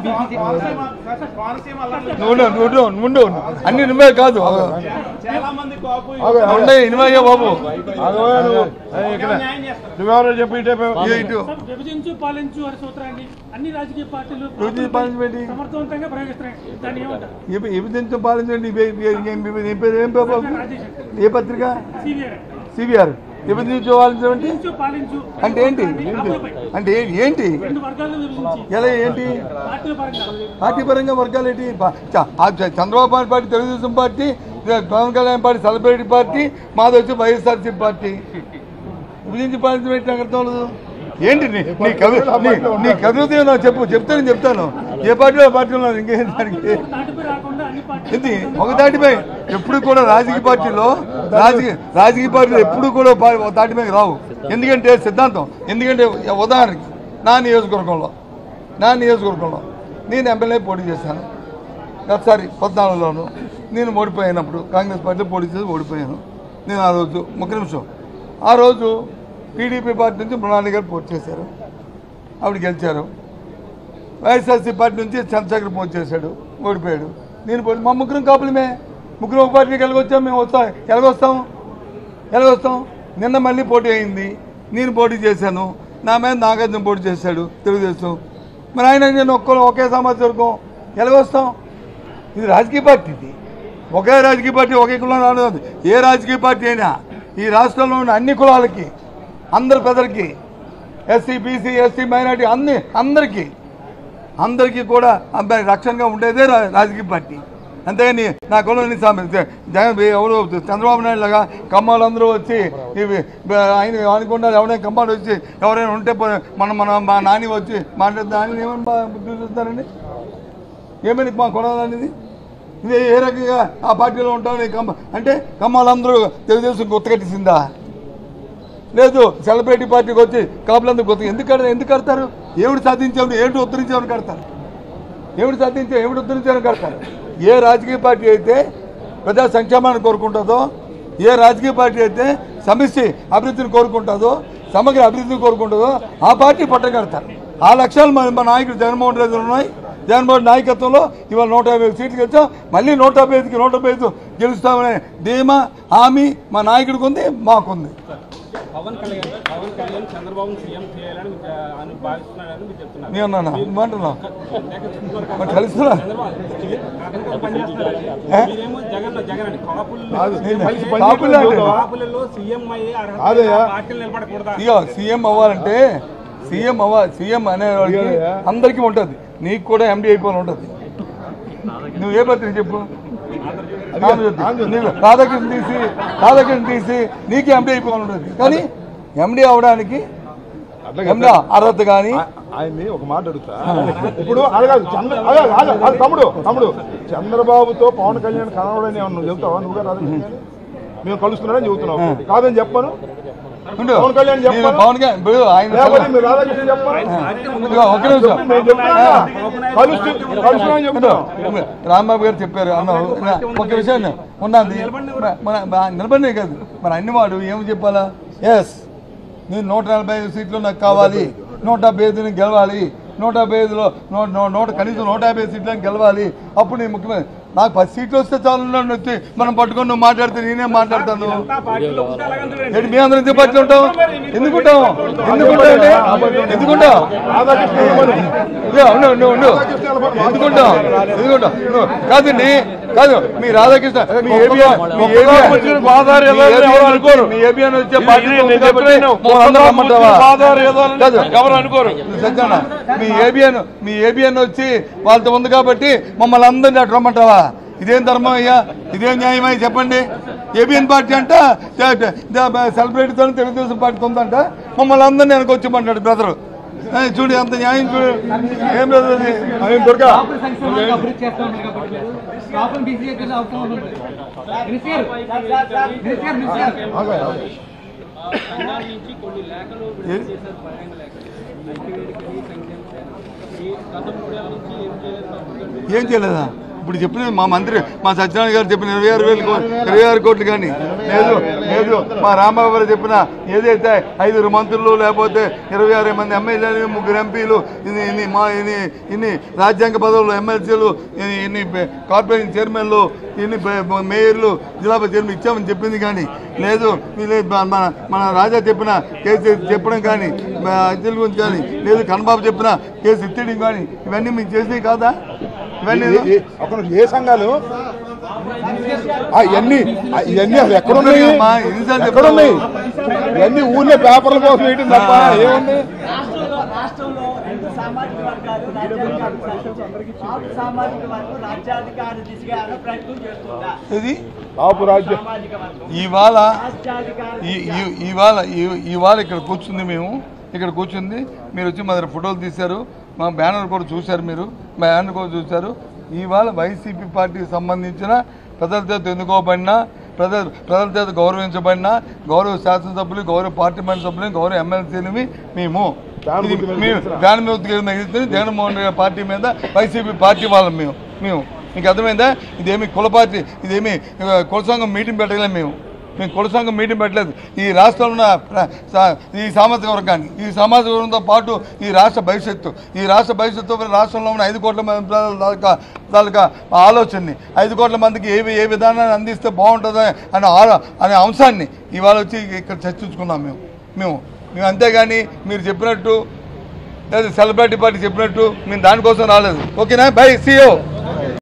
S1: నువ్వు ఉండు, నువ్వు ఉండు, నువ్వు ఉండు. అన్ని నువ్వే కాదు
S8: చాలా మంది కాపు
S1: ఉన్నాయి ఇన్వయ్యా బాబు
S8: న్యాయం చేస్తారు
S2: నువ్వెవరో చెప్పి ఇటే పో.
S1: ఇటు, ఇటు
S10: విభజించు పాలించు అనే సూత్రాన్ని అన్ని రాజకీయ పార్టీలు
S1: రుచి పాలించబెట్టి
S10: సమర్థవంతంగా ప్రయోగిస్తున్నాయి దాన్ని ఏమంటారు
S1: ఎవి- ఎవిడెన్స్ పాలించండి ఇవి- ఇవి- ఇవి- ఏం పేరు ఏం పేరు ఏం పేరు బాబు? ఏ పత్రిక
S10: సిబిఐ
S1: సిబిఆర్ ఎవిడెన్స్ పాలించండి
S10: విభజించు పాలించు
S1: అంటే ఏంటి అంటే ఏ- ఏంటి
S10: రెండు వర్గాలను విభజించి
S1: ఎలా ఏంటి
S10: పార్టీల పరంగా
S1: పార్టీ పరంగా వర్గాలు ఏంటి పా- చ- ఆ చ- చంద్రబాబు నాయుడు పార్టీ తెలుగుదేశం పార్టీ ఇక Pawan Kalyan party celebrity party మాది వచ్చి వైఎస్ఆర్సీ పార్టీ విభజించి పాలించడం ఏంటి నాకు అర్థం అవ్వలేదు ఏంటి నీ నీ కవి నీ- నీ కవిత నాకు చెప్పు చెప్తాను చెప్తాను ఏ పార్టీలో ఆ పార్టీలో ఇంకేం దానికి
S10: దాటిపై రాకుండా అన్ని పార్టీ
S1: ఇది ఒక దాటిపై ఎప్పుడు కూడా రాజకీయ పార్టీలో రాజకీయ రాజకీయ పార్టీలు ఎప్పుడు కూడా పా- ఒక దాటిపై రావు ఎందుకంటే సిద్ధాంతం ఎందుకంటే ఉదాహరణకి నా నియోజకవర్గంలో నా నియోజకవర్గంలో నేను ఎమ్మెల్యే పోటీ చేశాను గతసారి పద్నాలుగులోను నేను ఓడిపోయినప్పుడు కాంగ్రెస్ పార్టీలో పోటీ చేసి ఓడిపోయాను నేను ఆ రోజు ఒక నిమిషం ఆ రోజు టీడీపీ పార్టీ నుంచి మృణాలి గారు పోటీ చేశారు ఆవిడ గెలిచారు వైఎస్ఆర్సీ పార్టీ నుంచి చంద్రశేఖర్ పోటీ చేశాడు ఓడిపోయాడు నేను పోటీ మా ముగ్గురం కాపులమే ముగ్గురు ఒక పార్టీకి ఎలాగొచ్చాం మేము వస్తాం ఎలాగొస్తాం ఎలాగొస్తాం నిన్న మళ్ళీ పోటీ అయింది నేను పోటీ చేశాను నా మీద నాగార్జున పోటీ చేశాడు తెలుగుదేశం మరి ఆయన నేను ఒక్కరు ఒకే సమాజ వర్గం ఎలాగొస్తాం ఇది రాజకీయ పార్టీ ఇది ఒకే రాజకీయ పార్టీ ఒకే కులం రాదు ఏ రాజకీయ పార్టీ అయినా ఈ రాష్ట్రంలో ఉన్న అన్ని కులాలకి అందరి ప్రజలకి ఎస్సీ బీసీ ఎస్టీ మైనార్టీ అన్ని అందరికీ అందరికీ కూడా అబ్బాయి రక్షణగా ఉండేదే రా- రాజకీయ పార్టీ అంతేగాని నా కులం జగన్ ఎవరు చంద్రబాబు నాయుడు లాగా కమ్మాలందరూ వచ్చి ఇవి బ- ఆయన అనుకుంటారు ఎవరైనా కమ్మాలు వచ్చి ఎవరైనా ఉంటే పో- మన మన మా నాని వచ్చి మాట్లాడితే ఆయన ఏమని బా- చూపిస్తారండి ఏమని మా కులం అనేది ఇది ఏ రకంగా ఆ పార్టీలో ఉంటామని కమ్మ అంటే కమ్మాలందరూ తెలుగుదేశం కొత్త కట్టేసిందా లేదు సెలబ్రిటీ పార్టీకి వచ్చి కాపులందరూ కొత్త ఎందుకు కడతారు ఎందుకు కడతారు ఏమిటి సాధించామని ఏమిటి ఉత్తరించామని కడతారు ఏమిటి సాధించాం ఏమిటి ఉత్తరించామని కడతారు ఏ రాజకీయ పార్టీ అయితే ప్రజా సంక్షేమాన్ని కోరుకుంటుందో ఏ రాజకీయ పార్టీ అయితే సమిష్టి అభివృద్ధిని కోరుకుంటుందో సమగ్ర అభివృద్ధిని కోరుకుంటుందో ఆ పార్టీ పట్టం కడతారు ఆ లక్ష్యాలు మన మా నాయకుడు జగన్మోహన్ రెడ్డి ఉన్నాయి జగన్మోహన్ నాయకత్వంలో ఇవాళ నూట యాభై సీట్లు గెలిచాం మళ్ళీ నూట యాభై ఐదుకి నూట యాభై ఐదు గెలుస్తామనే ధీమా హామీ మా నాయకుడికి ఉంది మాకుంది
S8: పవన్ కళ్యాణ్ పవన్ కళ్యాణ్ చంద్రబాబు సీఎం చేయాలని మీకు, ఆ, అని భావిస్తున్నాడని మీరు చెప్తున్నారు
S1: నేను అన్నానా ఏమంటున్నావు
S8: ఇందాక చెప్తున్నారు
S1: మరి
S8: కదా,
S1: కలుస్తున్నా
S8: చంద్రబాబు అతనితో పనిచేస్తున్నారని.
S1: ఏ?
S8: మీరేమో జగన్ జగన్ అని కాపుల్లో
S1: నేను
S3: కలిసి
S1: కాపులే అంటే
S8: కాపులలో సీఎం అయ్యే అర్హత
S3: అదేయా.
S8: పార్టీలు నిలబడకూడదా
S1: ఇగో సీఎం అవ్వాలంటే సీఎం అవ్వ సీఎం అనేవాడికి అందరికీ ఉంటుంది నీకు కూడా ఎండి అయిపోవాలి ఉంటుంది నువ్వు ఏ పత్రిక చెప్పు ఆంధ్రజ్యోతి. నీకు రాధాకృష్ణ తీసి రాధాకృష్ణ తీసి నీకు ఎండి అయిపోవాలి ఉంటుంది కానీ ఎండి అవడానికి ఎండి అర్హత కానీ
S3: ఆ- ఆయన్ని ఒక మాట అడుగుతా ఇప్పుడు అడగాదు చంద్ర అడగాదు, అడగాదు, అడగాదు, తమ్ముడు తమ్ముడు చంద్రబాబుతో పవన్ కళ్యాణ్ కలవడని ఏమన్నా నువ్వు చెబుతావా నువ్వుగా రాధాకృష్ణ గారిని? మేము కలుస్తున్నాడని చెబుతున్నావు కాదని చెప్పను
S1: ఉండు.
S3: పవన్ కళ్యాణ్
S1: నేను
S3: చెప్పాను.
S1: పవన్ కళ్యాణ్ ఇప్పుడు ఆయన
S3: లేకపోతే మీరు రాధాకృష్ణ చెప్పను
S1: ఇదిగో ఒక నిమిషం
S3: మేము చెప్తున్నా కలుస్తు కలుస్తున్నామని చెప్తున్నాం
S1: ఇప్పుడు రాంబాబు గారు చెప్పారు అన్నావు ఒక విషయాన్ని ఉన్నది మన మన- నిలబడినే కాదు మరి అన్ని వాడు ఏమి చెప్పాలా ఎస్ నేను నూట నలభై ఐదు సీట్లు నాకు కావాలి నూట డెబ్బై ఐదుని గెలవాలి నూట డెబ్బై ఐదులో నూట నూ- నూట కనీసం నూట యాభై సీట్లను గెలవాలి అప్పుడు నేను ముఖ్యమంత్రి నాకు పది సీట్లు వస్తే చాలు నన్ను వచ్చి మనం పట్టుకొని నువ్వు మాట్లాడితే నేనే మాట్లాడతాను
S8: ఆ పార్టీలో ఉంటే అలాగంటారండి.
S1: ఏంటి మీ అందరం ఎందుకు పార్టీలో ఉంటాం ఎందుకుంటాం ఎందుకుంటాం అంటే ఎందుకుంటాం
S3: రాధాకృష్ణ ఇవ్వమని.
S1: ఇదిగో, ఉండు, ఉండు, ఉండు. ఎందుకుంటాం ఎందుకుంటాం నువ్వు- కాదండి కాదు మీ రాధాకృష్ణ మీ ఏబిఎన్ మీ ఏబిఎన్
S2: వచ్చిన గోదావరి ఏదో అని ఎవరు అనుకోరు.
S1: మీ ఏబిఎన్ వచ్చే
S2: ఇది
S1: పార్టీ
S2: నేను
S1: ఉంది కాబట్టి
S2: చెప్పలేను.
S1: మమ్మల్ని అందరూ రమ్మంటావా?
S2: గోదావరి ఏదో అని
S1: కాదు.
S2: ఎవరు అనుకోరు
S1: సజ్జన మీ ఏబిఎన్ మీ ఏబిఎన్ వచ్చి వాళ్ళతో ఉంది కాబట్టి మమ్మల్ని అందరినీ అటు రమ్మంటావా ఇదేం ధర్మం అయ్యా ఇదేం న్యాయమై చెప్పండి ఏబిఎన్ పార్టీ అంట సెలబ్రిటీతో తెలుగుదేశం పార్టీ ఉందంట మమ్మల్ని అందరినీ వెనక వచ్చి బ్రదరు చూడు అంత న్యాయం చూడు ఏం బ్రదర్ అది
S3: ఆయన దొరకా
S8: సంఘాల నుంచి కొన్ని లేఖలు విడుదల చేశారు బహిరంగ లేఖలు ఐక్యవేదికని సంఘం ఈ గత మూడేళ్ల నుంచి ఏం చేయలేదు ప్రభుత్వం.
S1: ఏం చేయలేదా ఇప్పుడు చెప్పిన మా మంత్రి మా సత్యనారాయణ గారు చెప్పిన ఇరవై ఆరు వేలు కో- ఇరవై ఆరు కోట్లు కానీ లేదు లేదు మా రాంబాబు గారు చెప్పిన ఏదైతే ఐదుగురు మంత్రులు లేకపోతే ఇరవై ఆరు మంది ఎమ్మెల్యేలు ముగ్గురు ఎంపీలు ఇన్ని ఇన్ని మా ఇన్ని ఇన్ని రాజ్యాంగ పదవులు ఎమ్మెల్సీలు ఇన్ని- ఇన్ని బె- కార్పొరేషన్ చైర్మన్లు ఇన్ని బె- మేయర్లు జిల్లా చైర్మన్ ఇచ్చామని చెప్పింది కానీ లేదు వీళ్ళు మన మన రాజా చెప్పిన కేసు చెప్పడం కానీ మా అధ్యక్షుల గురించి కానీ లేదు కన్నబాబు చెప్పిన కేసు ఎత్తడం కానీ ఇవన్నీ మీకు చేసినవి కాదా ఇవన్నీ
S3: ఏ- ఏ- ఒక నిమిషం, ఏ సంఘాలు ఆ, ఇవన్నీ ఆ, ఇవన్నీ అసలు ఎక్కడున్నాయి
S1: అమ్మా, ఎన్నిసార్లు
S3: ఎక్కడున్నాయి ఇవన్నీ ఊర్లో పేపర్ల కోసం వేయటం తప్ప ఏముంది
S11: రాష్ట్రంలో రాష్ట్రంలో రెండు సామాజిక వర్గాలు రాజ్యాధికారం సాధించాయి. కాపు సామాజిక వర్గం రాజ్యాధికార దిశగా ఏమైనా ప్రయత్నం చేస్తుందా
S1: ఇది
S3: కాపు రాజ్యం
S11: సామాజిక వర్గం
S1: ఇవాళ
S11: రాజ్యాధికార
S1: ఈ- ఈ- ఇవాళ ఈ- ఇవాళ ఇక్కడ కూర్చుంది మేము ఇక్కడ కూర్చుంది మీరు వచ్చి మా దగ్గర ఫోటోలు తీశారు మా బ్యానర్ కూడా చూశారు మీరు మా బ్యానర్ కూడా చూశారు ఇవాళ వైసీపీ పార్టీకి సంబంధించిన ప్రజల చేత ఎన్నుకోబడిన ప్రజల ప్రజల చేత గౌరవించబడిన గౌరవ శాసనసభ్యులు గౌరవ పార్లమెంట్ సభ్యులు గౌరవ ఎమ్మెల్సీలని మేము ఇది మేము ఫ్యాన్ మీద మిగిలితే జగన్మోహన్ రెడ్డి పార్టీ మీద వైసీపీ పార్టీ వాళ్ళం మేము మేము మీకు అర్థమైందా ఇదేమి కుల పార్టీ ఇదేమి ఆ, కుల సంఘం మీటింగ్ పెట్టలేము మేము మేము కుల సంఘం మీటింగ్ పెట్టలేదు ఈ రాష్ట్రంలో ఉన్న ప్ర- సా- ఈ సామాజిక వర్గాన్ని ఈ సామాజిక వర్గంతో పాటు ఈ రాష్ట్ర భవిష్యత్తు ఈ రాష్ట్ర భవిష్యత్తు రాష్ట్రంలో ఉన్న ఐదు కోట్ల మంది ప్రజల తాలూకా తాలూకా ఆలోచనని ఐదు కోట్ల మందికి ఏ ఏ విధానాన్ని అందిస్తే బాగుంటుందో అనే ఆలో అనే అంశాన్ని ఇవాళ వచ్చి ఇక్కడ చర్చించుకున్నాం మేము మేము మేము అంతేగాని మీరు చెప్పినట్టు లేదా సెలబ్రిటీ పార్టీ చెప్పినట్టు మేము దానికోసం రాలేదు ఓకేనా బై సీఓ